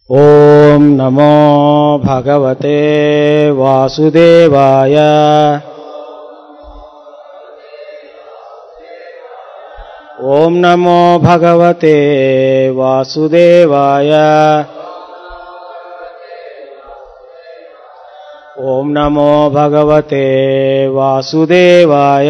ॐ नमो भगवते वासुदेवाय ॐ नमो भगवते वासुदेवाय ॐ नमो भगवते वासुदेवाय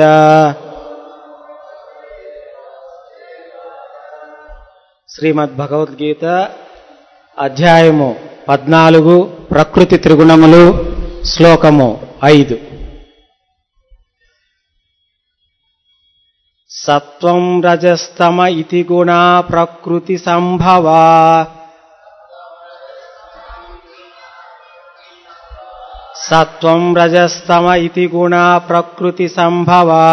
శ్రీమద్భగవద్గీత అధ్యాయము పద్నాలుగు ప్రకృతి త్రిగుణములు శ్లోకము ఐదు సత్వం రజస్తమ ఇతి గుణా ప్రకృతి సంభవా సత్వం రజస్తమ ఇతి గుణా ప్రకృతి సంభవా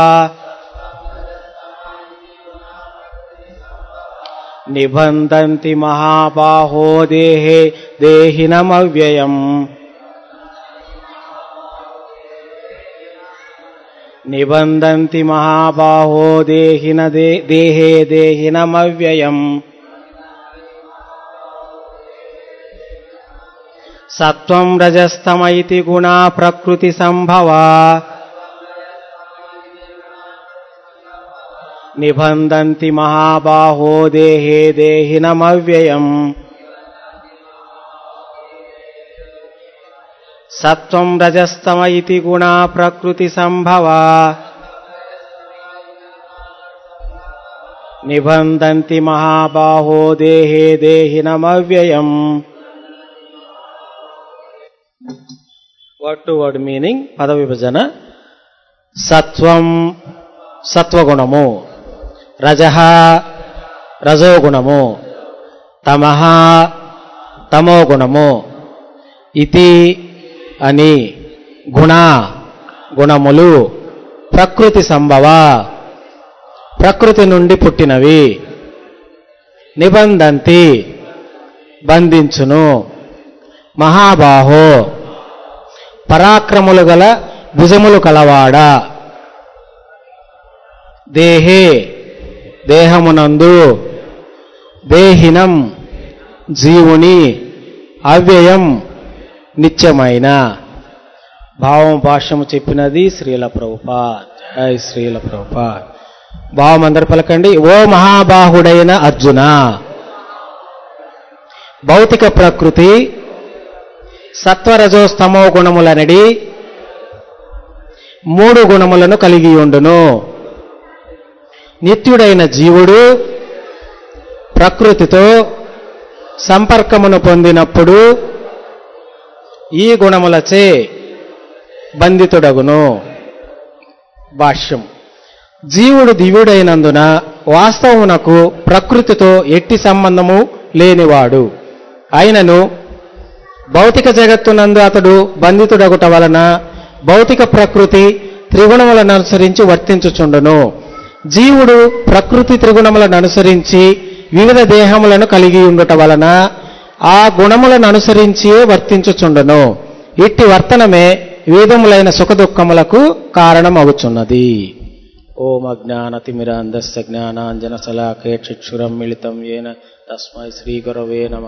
నిబంధంతి మహాబాహో దేహే దేహినమవ్యయం నిబంధంతి మహాబాహో దేహిన దే- దేహే దేహినమవ్యయం సత్వం రజస్తమ ఇతి గుణా ప్రకృతి సంభవా నిబంధంతి మహాబాహో దేహే దేహినమవ్యయం సత్వం రజస్తమ ఇతి గుణా ప్రకృతి సంభవా నిబంధంతి మహాబాహో దేహే దేహినమవ్యయం వర్డ్ టు వర్డ్ మీనింగ్ పద విభజన సత్వం సత్వగుణము రజః రజోగుణము తమః తమోగుణము ఇతి అని గుణ గుణములు ప్రకృతి సంభవ ప్రకృతి నుండి పుట్టినవి నిబంధంతి బంధించును మహాబాహో పరాక్రములు గల భుజములు కలవాడా దేహే దేహమునందు దేహినం జీవుని అవ్యయం నిత్యమైన భావం భాష్యము చెప్పినది శ్రీల ప్రభుపా జై శ్రీల ప్రభుపా భావం అందరు పలకండి ఓ మహాబాహుడైన అర్జున భౌతిక ప్రకృతి సత్వరజోస్తమో గుణములనడి మూడు గుణములను కలిగి ఉండును నిత్యుడైన జీవుడు ప్రకృతితో సంపర్కమును పొందినప్పుడు ఈ గుణములచే బంధితుడగును భాష్యం జీవుడు దివ్యుడైనందున వాస్తవమునకు ప్రకృతితో ఎట్టి సంబంధము లేనివాడు అయినను భౌతిక జగత్తునందు అతడు బంధితుడగుట వలన భౌతిక ప్రకృతి త్రిగుణములను అనుసరించి వర్తించుచుండును జీవుడు ప్రకృతి త్రిగుణములను అనుసరించి వివిధ దేహములను కలిగి ఉండుట వలన ఆ గుణములను అనుసరించియే వర్తించుచుండును ఇట్టి వర్తనమే వేదములైన సుఖదుఖములకు కారణమవుచున్నది ఓం అజ్ఞానతిమిరాంధస్య జ్ఞానాంజన శలాకే చక్షురం మిళితం ఏన తస్మై శ్రీ గురవే నమ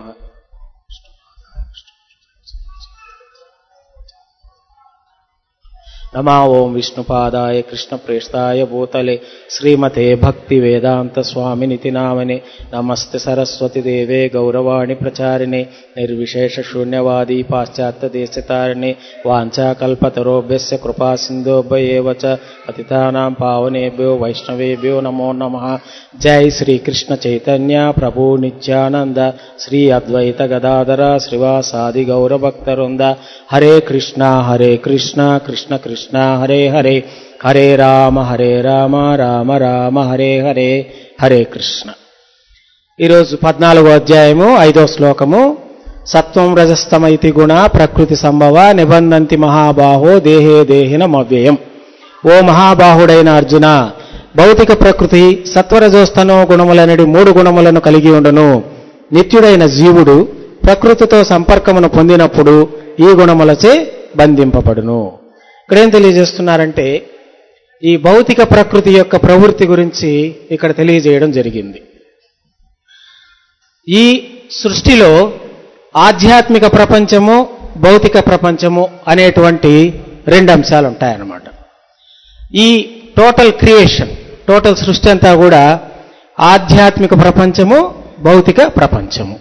నమా ఓం విష్ణుపాదాయ కృష్ణప్రేష్టాయ భూతలే శ్రీమతే భక్తి వేదాంత స్వామినితి నామనే నమస్తే సరస్వతి దేవే గౌరవాణి ప్రచారిణే నిర్విశేష శూన్యవాదీ పాశ్చాత్య దేశతారిణే వాంఛాకల్పతరోభ్యస్య కృపా సింధోభయేవ చ పతితానాం పావనేభ్యో వైష్ణవేభ్యో నమో నమః జై శ్రీ కృష్ణ చైతన్య ప్రభు నిత్యానంద శ్రీ అద్వైత గదాధర శ్రీవాసాది గౌరభక్తవృంద హరే కృష్ణ హరే కృష్ణ కృష్ణ కృష్ణ హరే హరే హరే రామ హరే రామ రామ రామ హరే హరే హరే కృష్ణ ఈరోజు పద్నాలుగో అధ్యాయము ఐదో శ్లోకము సత్వం రజస్తమైతి గుణ ప్రకృతి సంభవ నిబంధంతి మహాబాహో దేహే దేహినమవ్యయం ఓ మహాబాహుడైన అర్జున భౌతిక ప్రకృతి సత్వరజోస్తనో గుణములనడి మూడు గుణములను కలిగి ఉండును నిత్యుడైన జీవుడు ప్రకృతితో సంపర్కమును పొందినప్పుడు ఈ గుణములచే బంధింపబడును ఇక్కడేం తెలియజేస్తున్నారంటే ఈ భౌతిక ప్రకృతి యొక్క ప్రవృత్తి గురించి ఇక్కడ తెలియజేయడం జరిగింది ఈ సృష్టిలో ఆధ్యాత్మిక ప్రపంచము భౌతిక ప్రపంచము అనేటువంటి రెండు అంశాలు ఉంటాయన్నమాట ఈ టోటల్ క్రియేషన్ టోటల్ సృష్టి అంతా కూడా ఆధ్యాత్మిక ప్రపంచము భౌతిక ప్రపంచము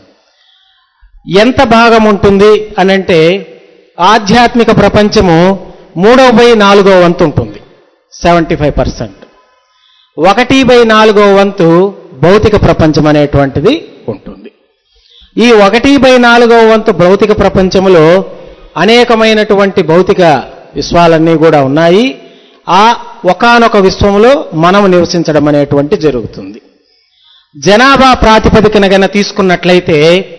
ఎంత భాగం ఉంటుంది అనంటే ఆధ్యాత్మిక ప్రపంచము మూడో బై నాలుగో వంతు ఉంటుంది సెవెంటీ ఫైవ్ పర్సెంట్ ఒకటి బై నాలుగో వంతు భౌతిక ప్రపంచం అనేటువంటిది ఉంటుంది ఈ ఒకటి బై నాలుగో వంతు భౌతిక ప్రపంచంలో అనేకమైనటువంటి భౌతిక విశ్వాలన్నీ కూడా ఉన్నాయి ఆ ఒకానొక విశ్వంలో మనం నివసించడం అనేటువంటి జరుగుతుంది జనాభా ప్రాతిపదికన గన తీసుకున్నట్లయితే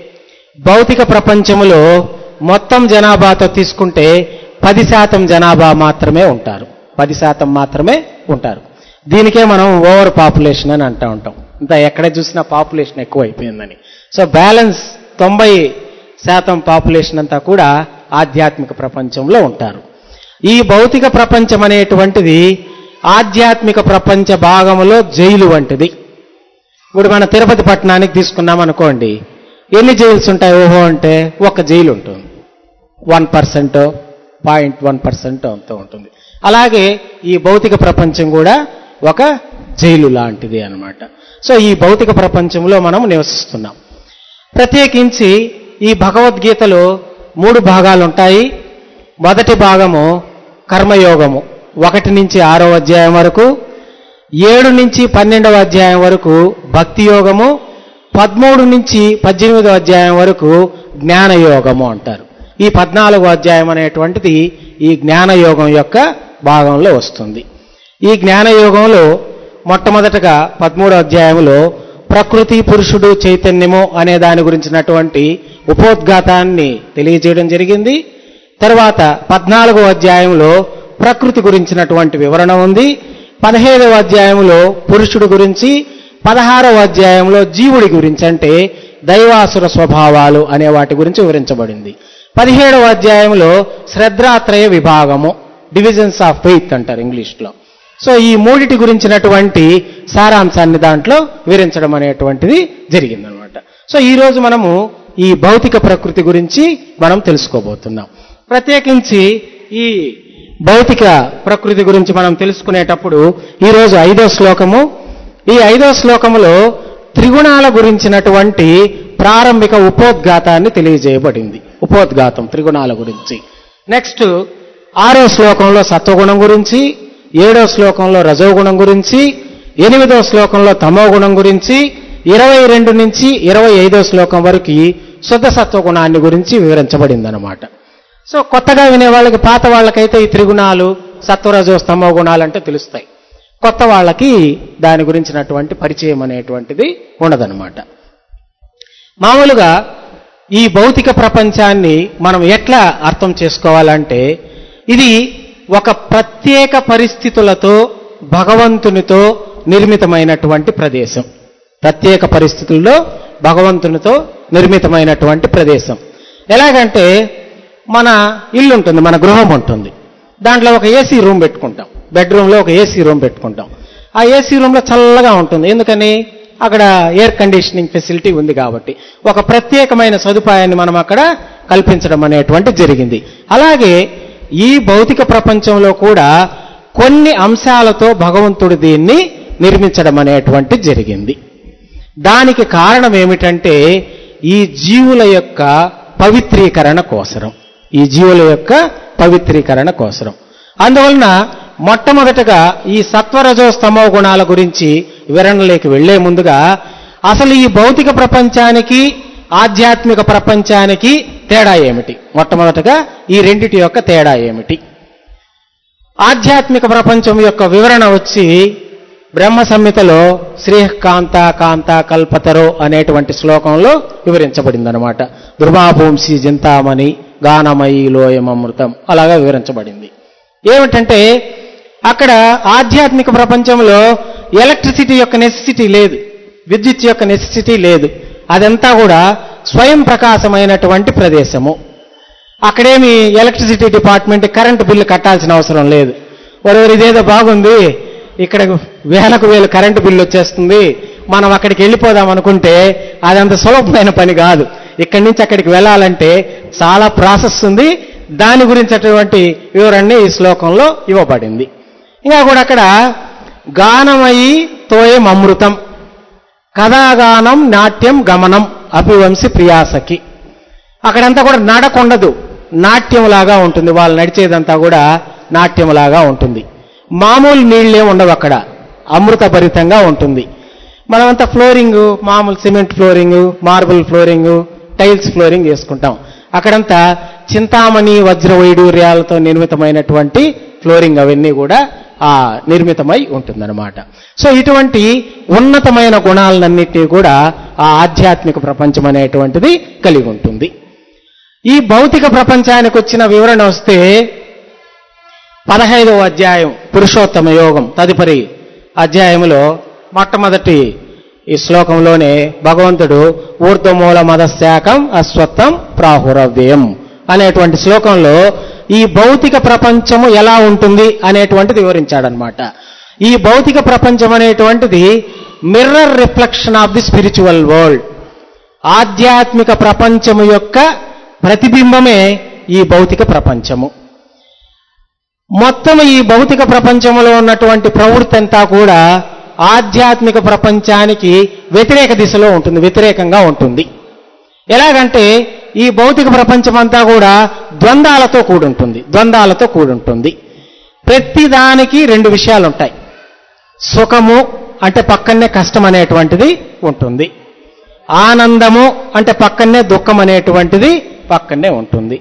భౌతిక ప్రపంచములో మొత్తం జనాభాతో తీసుకుంటే పది శాతం జనాభా మాత్రమే ఉంటారు పది శాతం మాత్రమే ఉంటారు దీనికే మనం ఓవర్ పాపులేషన్ అని అంటూ ఉంటాం ఇంత ఎక్కడ చూసినా పాపులేషన్ ఎక్కువ అయిపోయిందని సో బ్యాలెన్స్ తొంభై శాతం పాపులేషన్ అంతా కూడా ఆధ్యాత్మిక ప్రపంచంలో ఉంటారు ఈ భౌతిక ప్రపంచం అనేటువంటిది ఆధ్యాత్మిక ప్రపంచ భాగంలో జైలు వంటిది ఇప్పుడు మన తిరుపతి పట్టణానికి తీసుకున్నాం అనుకోండి ఎన్ని జైల్స్ ఉంటాయి ఓహో అంటే ఒక జైలు ఉంటుంది one percent point one percent అంత ఉంటుంది అలాగే ఈ భౌతిక ప్రపంచం కూడా ఒక జైలు లాంటిది అన్నమాట సో ఈ భౌతిక ప్రపంచంలో మనం నివసిస్తున్నాం ప్రత్యేకించి ఈ భగవద్గీతలో మూడు భాగాలు ఉంటాయి మొదటి భాగము కర్మయోగము ఒకటి నుంచి ఆరో అధ్యాయం వరకు ఏడు నుంచి పన్నెండవ అధ్యాయం వరకు భక్తి యోగము పదమూడు నుంచి పద్దెనిమిదవ అధ్యాయం వరకు జ్ఞానయోగము అంటారు ఈ పద్నాలుగో అధ్యాయం అనేటువంటిది ఈ జ్ఞానయోగం యొక్క భాగంలో వస్తుంది ఈ జ్ఞానయోగంలో మొట్టమొదటగా పదమూడో అధ్యాయంలో ప్రకృతి పురుషుడు చైతన్యము అనే దాని గురించినటువంటి ఉపోద్ఘాతాన్ని తెలియజేయడం జరిగింది తర్వాత పద్నాలుగో అధ్యాయంలో ప్రకృతి గురించినటువంటి వివరణ ఉంది పదిహేడవ అధ్యాయంలో పురుషుడు గురించి పదహారవ అధ్యాయంలో జీవుడి గురించి అంటే దైవాసుర స్వభావాలు అనే వాటి గురించి వివరించబడింది పదిహేడవ అధ్యాయంలో శ్రద్ధాత్రయ విభాగము డివిజన్స్ ఆఫ్ ఫెయిత్ అంటారు ఇంగ్లీష్లో సో ఈ మూడిటి గురించినటువంటి సారాంశాన్ని దాంట్లో వివరించడం అనేటువంటిది జరిగిందనమాట సో ఈ రోజు మనము ఈ భౌతిక ప్రకృతి గురించి మనం తెలుసుకోబోతున్నాం ప్రత్యేకించి ఈ భౌతిక ప్రకృతి గురించి మనం తెలుసుకునేటప్పుడు ఈరోజు ఐదో శ్లోకము ఈ ఐదో శ్లోకములో త్రిగుణాల గురించినటువంటి ప్రారంభిక ఉపోద్ఘాతాన్ని తెలియజేయబడింది ఉపోద్ఘాతం త్రిగుణాల గురించి నెక్స్ట్ ఆరో శ్లోకంలో సత్వగుణం గురించి ఏడో శ్లోకంలో రజోగుణం గురించి ఎనిమిదో శ్లోకంలో తమోగుణం గురించి ఇరవై రెండు నుంచి ఇరవై ఐదో శ్లోకం వరకు శుద్ధ సత్వగుణాన్ని గురించి వివరించబడిందనమాట సో కొత్తగా వినే వాళ్ళకి పాత వాళ్ళకైతే ఈ త్రిగుణాలు సత్వరజో స్తమో గుణాలు అంటే తెలుస్తాయి కొత్త వాళ్ళకి దాని గురించినటువంటి పరిచయం అనేటువంటిది ఉండదన్నమాట మామూలుగా ఈ భౌతిక ప్రపంచాన్ని మనం ఎట్లా అర్థం చేసుకోవాలంటే ఇది ఒక ప్రత్యేక పరిస్థితులతో భగవంతునితో నిర్మితమైనటువంటి ప్రదేశం ప్రత్యేక పరిస్థితుల్లో భగవంతునితో నిర్మితమైనటువంటి ప్రదేశం ఎలాగంటే మన ఇల్లు ఉంటుంది మన గృహం ఉంటుంది దాంట్లో ఒక ఏసీ రూమ్ పెట్టుకుంటాం బెడ్రూమ్లో ఒక ఏసీ రూమ్ పెట్టుకుంటాం ఆ ఏసీ రూమ్లో చల్లగా ఉంటుంది ఎందుకని అక్కడ ఎయిర్ కండిషనింగ్ ఫెసిలిటీ ఉంది కాబట్టి ఒక ప్రత్యేకమైన సదుపాయాన్ని మనం అక్కడ కల్పించడం అనేటువంటి జరిగింది అలాగే ఈ భౌతిక ప్రపంచంలో కూడా కొన్ని అంశాలతో భగవంతుడు దీన్ని నిర్మించడం అనేటువంటి జరిగింది దానికి కారణం ఏమిటంటే ఈ జీవుల యొక్క పవిత్రీకరణ కోసరం ఈ జీవుల యొక్క పవిత్రీకరణ కోసరం అందువలన మొట్టమొదటగా ఈ సత్వరజో స్తమో గుణాల గురించి వివరణలోకి వెళ్లే ముందుగా అసలు ఈ భౌతిక ప్రపంచానికి ఆధ్యాత్మిక ప్రపంచానికి తేడా ఏమిటి మొట్టమొదటగా ఈ రెండిటి యొక్క తేడా ఏమిటి ఆధ్యాత్మిక ప్రపంచం యొక్క వివరణ వచ్చి బ్రహ్మ సంహితలో శ్రీకాంత కాంత కల్పతరో అనేటువంటి శ్లోకంలో వివరించబడిందనమాట ధృవాభూంసి జింతామణి గానమయి లోయమృతం అలాగా వివరించబడింది ఏమిటంటే అక్కడ ఆధ్యాత్మిక ప్రపంచంలో ఎలక్ట్రిసిటీ యొక్క నెసెసిటీ లేదు విద్యుత్ యొక్క నెసెసిటీ లేదు అదంతా కూడా స్వయం ప్రకాశమైనటువంటి ప్రదేశము అక్కడేమి ఎలక్ట్రిసిటీ డిపార్ట్మెంట్ కరెంటు బిల్లు కట్టాల్సిన అవసరం లేదు ఒరవరు ఇదేదో బాగుంది ఇక్కడ వేలకు వేలు కరెంటు బిల్లు వచ్చేస్తుంది మనం అక్కడికి వెళ్ళిపోదాం అనుకుంటే అదంత సులభమైన పని కాదు ఇక్కడి నుంచి అక్కడికి వెళ్ళాలంటే చాలా ప్రాసెస్ ఉంది దాని గురించి అటువంటి వివరణ ఈ శ్లోకంలో ఇవ్వబడింది ఇంకా కూడా అక్కడ గానమయి తోయం అమృతం కథాగానం నాట్యం గమనం అభివంశి ప్రియాసకి అక్కడంతా కూడా నడకుండదు నాట్యంలాగా ఉంటుంది వాళ్ళు నడిచేదంతా కూడా నాట్యంలాగా ఉంటుంది మామూలు నీళ్ళే ఉండవు అక్కడ అమృతభరితంగా ఉంటుంది మనమంతా ఫ్లోరింగ్ మామూలు cement flooring marble flooring tiles flooring వేసుకుంటాం అక్కడంతా చింతామణి వజ్ర వైడూర్యాలతో నిర్మితమైనటువంటి ఫ్లోరింగ్ అవన్నీ కూడా ఆ నిర్మితమై ఉంటుందన్నమాట సో ఇటువంటి ఉన్నతమైన గుణాలన్నింటినీ కూడా ఆ ఆధ్యాత్మిక ప్రపంచం అనేటువంటిది కలిగి ఉంటుంది ఈ భౌతిక ప్రపంచానికి వచ్చిన వివరణ వస్తే పదహైదవ అధ్యాయం పురుషోత్తమ యోగం తదుపరి అధ్యాయములో మొట్టమొదటి ఈ శ్లోకంలోనే భగవంతుడు ఊర్ధ్వమూల మదశాఖం అశ్వత్థం ప్రాహురవ్యయం అనేటువంటి శ్లోకంలో ఈ భౌతిక ప్రపంచము ఎలా ఉంటుంది అనేటువంటిది వివరించాడనమాట ఈ భౌతిక ప్రపంచం అనేటువంటిది mirror reflection of the spiritual world ఆధ్యాత్మిక ప్రపంచము యొక్క ప్రతిబింబమే ఈ భౌతిక ప్రపంచము మొత్తం ఈ భౌతిక ప్రపంచంలో ఉన్నటువంటి ప్రవృత్తి అంతా కూడా ఆధ్యాత్మిక ప్రపంచానికి వ్యతిరేక దిశలో ఉంటుంది వ్యతిరేకంగా ఉంటుంది ఎలాగంటే ఈ భౌతిక ప్రపంచం అంతా కూడా ద్వంద్వాలతో కూడుంటుంది ద్వంద్వాలతో కూడుంటుంది ప్రతి దానికి రెండు విషయాలు ఉంటాయి సుఖము అంటే పక్కనే కష్టం అనేటువంటిది ఉంటుంది ఆనందము అంటే పక్కనే దుఃఖం అనేటువంటిది పక్కనే ఉంటుంది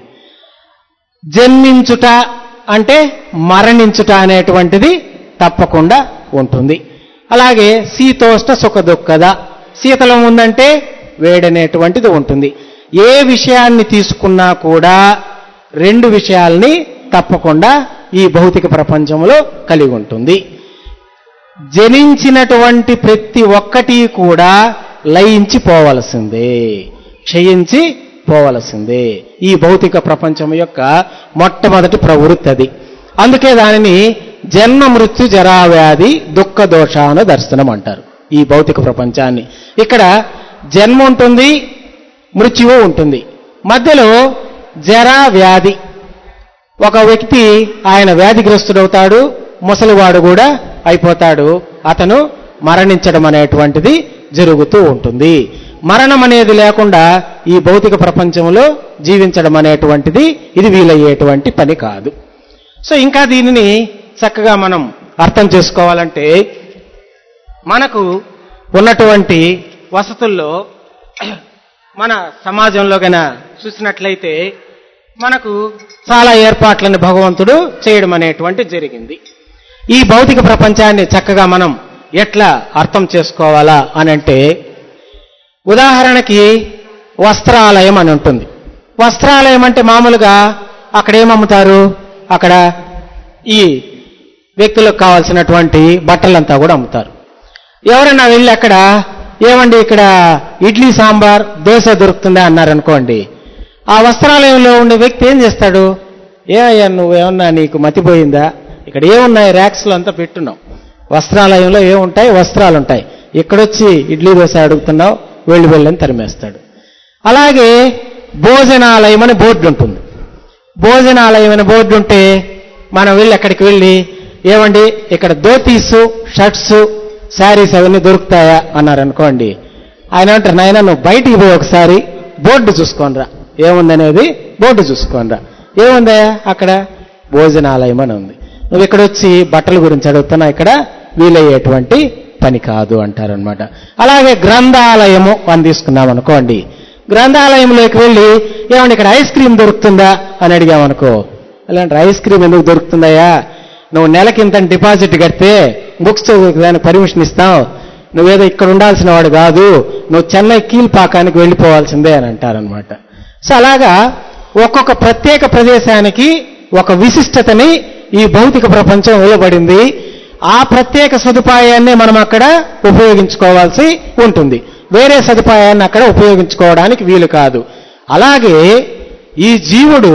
జన్మించుట అంటే మరణించుట అనేటువంటిది తప్పకుండా ఉంటుంది అలాగే శీతోష్ట సుఖ దుఃఖద శీతలం ఉందంటే వేడనేటువంటిది ఉంటుంది ఏ విషయాన్ని తీసుకున్నా కూడా రెండు విషయాల్ని తప్పకుండా ఈ భౌతిక ప్రపంచంలో కలిగి ఉంటుంది జనించినటువంటి ప్రతి ఒక్కటి కూడా లయించి పోవలసిందే క్షయించి పోవలసిందే ఈ భౌతిక ప్రపంచం యొక్క మొట్టమొదటి ప్రవృత్తి అది అందుకే దానిని జన్మ మృత్యు జరావ్యాధి దుఃఖ దోషాను దర్శనం అంటారు ఈ భౌతిక ప్రపంచాన్ని ఇక్కడ జన్మ ఉంటుంది మృత్యువు ఉంటుంది మధ్యలో జరా వ్యాధి ఒక వ్యక్తి ఆయన వ్యాధిగ్రస్తుడవుతాడు ముసలివాడు కూడా అయిపోతాడు అతను మరణించడం అనేటువంటిది జరుగుతూ ఉంటుంది మరణం అనేది లేకుండా ఈ భౌతిక ప్రపంచంలో జీవించడం అనేటువంటిది ఇది వీలయ్యేటువంటి పని కాదు సో ఇంకా దీనిని చక్కగా మనం అర్థం చేసుకోవాలంటే మనకు ఉన్నటువంటి వసతుల్లో మన సమాజంలో గన చూసినట్లయితే మనకు చాలా ఏర్పాట్లను భగవంతుడు చేయడం అనేటువంటి జరిగింది ఈ భౌతిక ప్రపంచాన్ని చక్కగా మనం ఎట్లా అర్థం చేసుకోవాలా అని అంటే ఉదాహరణకి వస్త్రాలయం అని ఉంటుంది వస్త్రాలయం అంటే మామూలుగా అక్కడ ఏమమ్ముతారు అక్కడ ఈ వ్యక్తులకు కావాల్సినటువంటి బట్టలంతా కూడా అమ్ముతారు ఎవరైనా వెళ్ళి అక్కడ ఏమండి ఇక్కడ ఇడ్లీ సాంబార్ దోశ దొరుకుతుందా అన్నారనుకోండి ఆ వస్త్రాలయంలో ఉండే వ్యక్తి ఏం చేస్తాడు ఏమయ్యా నువ్వేమన్నా నీకు మతిపోయిందా ఇక్కడ ఏమున్నాయి ర్యాక్స్లో అంతా పెట్టున్నావు వస్త్రాలయంలో ఏముంటాయి వస్త్రాలు ఉంటాయి ఇక్కడొచ్చి ఇడ్లీ దోశ అడుగుతున్నావు వెళ్ళి వెళ్ళని తరిమేస్తాడు అలాగే భోజనాలయం అని బోర్డు ఉంటుంది భోజనాలయం అనే బోర్డు ఉంటే మనం వెళ్ళి అక్కడికి వెళ్ళి ఏమండి ఇక్కడ ధోతీసు షర్ట్స్ శారీస్ అవన్నీ దొరుకుతాయా అన్నారు అనుకోండి ఆయన అంటారు నాయన నువ్వు బయటికి పోయి ఒకసారి బోర్డు చూసుకోనరా ఏముందనేది బోర్డు చూసుకోనరా ఏముందా అక్కడ భోజనాలయం అని ఉంది నువ్వు ఇక్కడ వచ్చి బట్టల గురించి అడుగుతున్నా ఇక్కడ వీలయ్యేటువంటి పని కాదు అంటారనమాట అలాగే గ్రంథాలయము అని తీసుకున్నాం అనుకోండి గ్రంథాలయంలోకి వెళ్ళి ఏమండి ఇక్కడ ఐస్ క్రీమ్ దొరుకుతుందా అని అడిగామనుకో అలాంటి ఐస్ క్రీమ్ ఎందుకు దొరుకుతుందయ్యా నువ్వు నెలకి ఇంత డిపాజిట్ కడితే బుక్స్ దానికి పర్మిషన్ ఇస్తావు నువ్వేదో ఇక్కడ ఉండాల్సిన వాడు కాదు నువ్వు చెన్నై కీల్పాకానికి వెళ్ళిపోవాల్సిందే అని అంటారనమాట సో అలాగా ఒక్కొక్క ప్రత్యేక ప్రదేశానికి ఒక విశిష్టతని ఈ భౌతిక ప్రపంచం ఇవ్వబడింది ఆ ప్రత్యేక సదుపాయాన్ని మనం అక్కడ ఉపయోగించుకోవాల్సి ఉంటుంది వేరే సదుపాయాన్ని అక్కడ ఉపయోగించుకోవడానికి వీలు కాదు అలాగే ఈ జీవుడు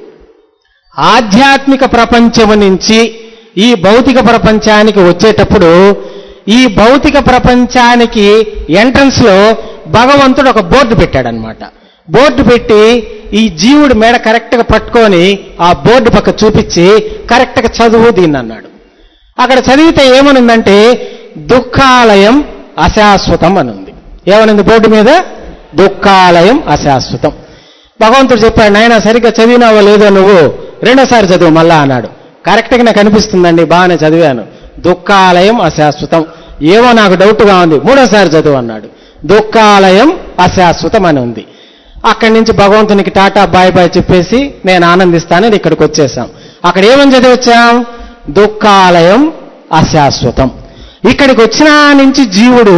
ఆధ్యాత్మిక ప్రపంచము నుంచి ఈ భౌతిక ప్రపంచానికి వచ్చేటప్పుడు ఈ భౌతిక ప్రపంచానికి ఎంట్రన్స్ లో భగవంతుడు ఒక బోర్డు పెట్టాడనమాట బోర్డు పెట్టి ఈ జీవుడు మేడ కరెక్ట్గా పట్టుకొని ఆ బోర్డు పక్క చూపించి కరెక్ట్గా చదువు దీన్ని అన్నాడు అక్కడ చదివితే ఏమనుందంటే దుఃఖాలయం అశాశ్వతం అని ఉంది ఏమనుంది బోర్డు మీద దుఃఖాలయం అశాశ్వతం భగవంతుడు చెప్పాడు నాయన సరిగ్గా చదివినావో లేదో నువ్వు రెండోసారి చదువు మళ్ళా అన్నాడు కరెక్ట్గా నాకు అనిపిస్తుందండి బాగానే చదివాను దుఃఖాలయం అశాశ్వతం ఏమో నాకు డౌట్గా ఉంది మూడోసారి చదువు అన్నాడు దుఃఖాలయం అశాశ్వతం అని ఉంది అక్కడి నుంచి భగవంతునికి టాటా బాయ్ బాయ్ చెప్పేసి నేను ఆనందిస్తానని ఇక్కడికి వచ్చేసాం అక్కడ ఏమని చదివచ్చాం దుఃఖాలయం అశాశ్వతం ఇక్కడికి వచ్చిన నుంచి జీవుడు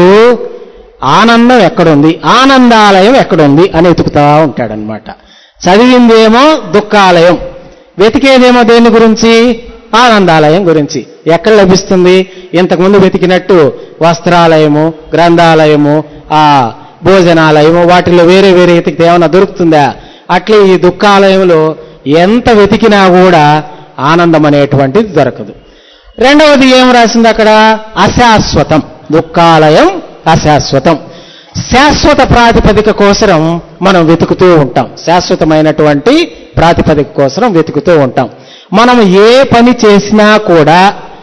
ఆనందం ఎక్కడుంది ఆనందాలయం ఎక్కడుంది అని వెతుకుతా ఉంటాడనమాట చదివిందేమో దుఃఖాలయం వెతికేదేమో దేని గురించి ఆనందాలయం గురించి ఎక్కడ లభిస్తుంది ఇంతకుముందు వెతికినట్టు వస్త్రాలయము గ్రంథాలయము ఆ భోజనాలయము వాటిలో వేరే వేరే వెతికితే ఏమైనా దొరుకుతుందా అట్లే ఈ దుఃఖాలయంలో ఎంత వెతికినా కూడా ఆనందం అనేటువంటిది దొరకదు రెండవది ఏం రాసింది అక్కడ అశాశ్వతం దుఃఖాలయం అశాశ్వతం శాశ్వత ప్రాతిపదిక కోసం మనం వెతుకుతూ ఉంటాం శాశ్వతమైనటువంటి ప్రాతిపదిక కోసం వెతుకుతూ ఉంటాం మనం ఏ పని చేసినా కూడా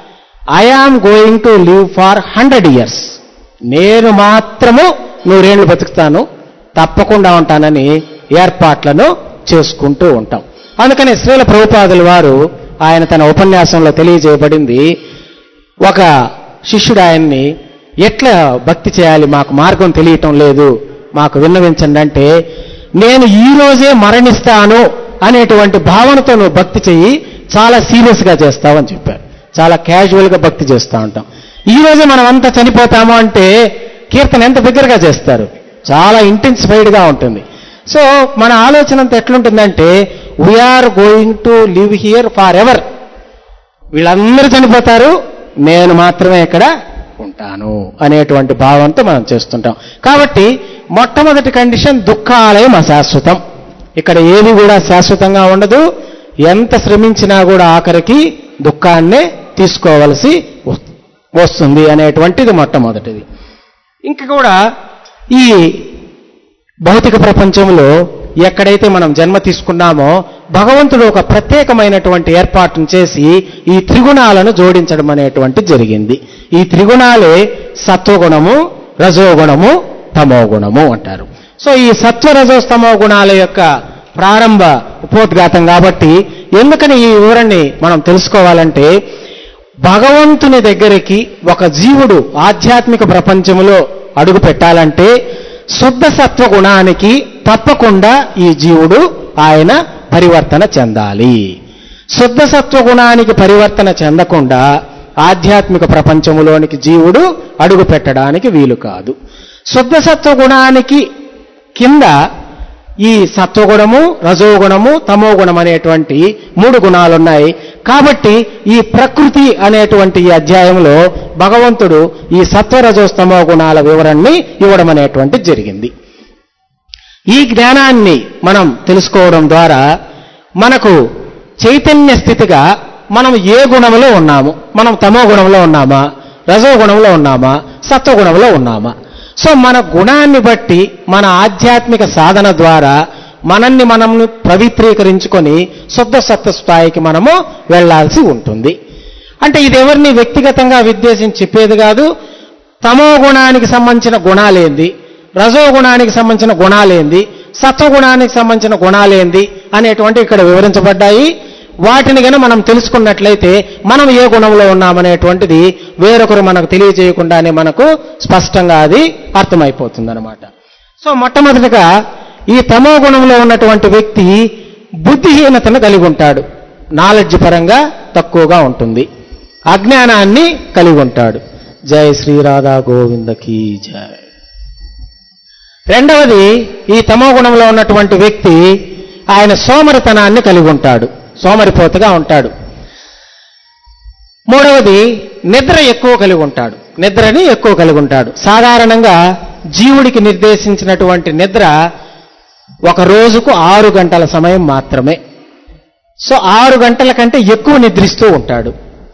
I am going to live for hundred years నేను మాత్రము నూరేళ్లు బతుకుతాను తప్పకుండా ఉంటానని ఏర్పాట్లను చేసుకుంటూ ఉంటాం అందుకని శ్రీల ప్రభుపాదుల వారు ఆయన తన ఉపన్యాసంలో తెలియజేయబడింది ఒక శిష్యుడు ఆయన్ని ఎట్లా భక్తి చేయాలి మాకు మార్గం తెలియటం లేదు మాకు విన్నవించండి అంటే నేను ఈ రోజే మరణిస్తాను అనేటువంటి భావనతో నువ్వు భక్తి చెయ్యి చాలా సీరియస్గా చేస్తావని చెప్పారు చాలా క్యాజువల్గా భక్తి చేస్తూ ఉంటాం ఈ రోజే మనం అంతా చనిపోతాము అంటే కీర్తన ఎంత దగ్గరగా చేస్తారు చాలా ఇంటెన్సిఫైడ్గా ఉంటుంది సో మన ఆలోచన అంతా ఎట్లుంటుందంటే we are going to live here forever వీళ్ళందరూ చనిపోతారు నేను మాత్రమే ఇక్కడ ఉంటాను అనేటువంటి భావంతో మనం చేస్తుంటాం కాబట్టి మొట్టమొదటి కండిషన్ దుఃఖాలయం అశాశ్వతం ఇక్కడ ఏది కూడా శాశ్వతంగా ఉండదు ఎంత శ్రమించినా కూడా ఆఖరికి దుఃఖాన్నే తీసుకోవలసి వస్- వస్తుంది అనేటువంటిది మొట్టమొదటిది ఇంకా కూడా ఈ భౌతిక ప్రపంచంలో ఎక్కడైతే మనం జన్మ తీసుకున్నామో భగవంతుడు ఒక ప్రత్యేకమైనటువంటి ఏర్పాటును చేసి ఈ త్రిగుణాలను జోడించడం అనేటువంటి జరిగింది ఈ త్రిగుణాలే సత్వగుణము రజోగుణము తమోగుణము అంటారు సో ఈ సత్వ రజోస్తమో గుణాల యొక్క ప్రారంభ ఉపోద్ఘాతం కాబట్టి ఎందుకని ఈ వివరణని మనం తెలుసుకోవాలంటే భగవంతుని దగ్గరికి ఒక జీవుడు ఆధ్యాత్మిక ప్రపంచంలో అడుగు పెట్టాలంటే శుద్ధ సత్వ గుణానికి తప్పకుండా ఈ జీవుడు ఆయన పరివర్తన చెందాలి శుద్ధ సత్వ గుణానికి పరివర్తన చెందకుండా ఆధ్యాత్మిక ప్రపంచములోనికి జీవుడు అడుగు పెట్టడానికి వీలు కాదు శుద్ధ సత్వ గుణానికి కింద ఈ సత్వగుణము రజోగుణము తమోగుణం అనేటువంటి మూడు గుణాలు ఉన్నాయి కాబట్టి ఈ ప్రకృతి అనేటువంటి ఈ అధ్యాయంలో భగవంతుడు ఈ సత్వరజోస్తమో గుణాల వివరణని ఇవ్వడం అనేటువంటిది జరిగింది ఈ జ్ఞానాన్ని మనం తెలుసుకోవడం ద్వారా మనకు చైతన్య స్థితిగా మనం ఏ గుణంలో ఉన్నాము మనం తమో గుణంలో ఉన్నామా రజో గుణంలో ఉన్నామా సత్వగుణంలో ఉన్నామా సో మన గుణాన్ని బట్టి మన ఆధ్యాత్మిక సాధన ద్వారా మనల్ని మనల్ని పవిత్రీకరించుకొని శుద్ధ సత్వ స్థాయికి మనము వెళ్ళాల్సి ఉంటుంది అంటే ఇది ఎవరిని వ్యక్తిగతంగా విద్వేషించి చెప్పేది కాదు తమో గుణానికి సంబంధించిన గుణాలేంది రజో గుణానికి సంబంధించిన గుణాలేంది సత్వగుణానికి సంబంధించిన గుణాలేంది అనేటువంటి ఇక్కడ వివరించబడ్డాయి వాటిని గన మనం తెలుసుకున్నట్లయితే మనం ఏ గుణంలో ఉన్నామనేటువంటిది వేరొకరు మనకు తెలియజేయకుండానే మనకు స్పష్టంగా అది అర్థమైపోతుంది సో మొట్టమొదటిగా ఈ తమో గుణంలో ఉన్నటువంటి వ్యక్తి బుద్ధిహీనతను కలిగి ఉంటాడు నాలెడ్జ్ పరంగా తక్కువగా ఉంటుంది అజ్ఞానాన్ని కలిగి ఉంటాడు జై శ్రీరాధా గోవిందకి జై రెండవది ఈ తమో గుణంలో ఉన్నటువంటి వ్యక్తి ఆయన సోమరితనాన్ని కలిగి ఉంటాడు సోమరిపోతుగా ఉంటాడు మూడవది నిద్ర ఎక్కువ కలిగి ఉంటాడు నిద్రని ఎక్కువ కలిగి ఉంటాడు సాధారణంగా జీవుడికి నిర్దేశించినటువంటి నిద్ర ఒక రోజుకు ఆరు గంటల సమయం మాత్రమే సో ఆరు గంటల కంటే ఎక్కువ నిద్రిస్తూ ఉంటాడు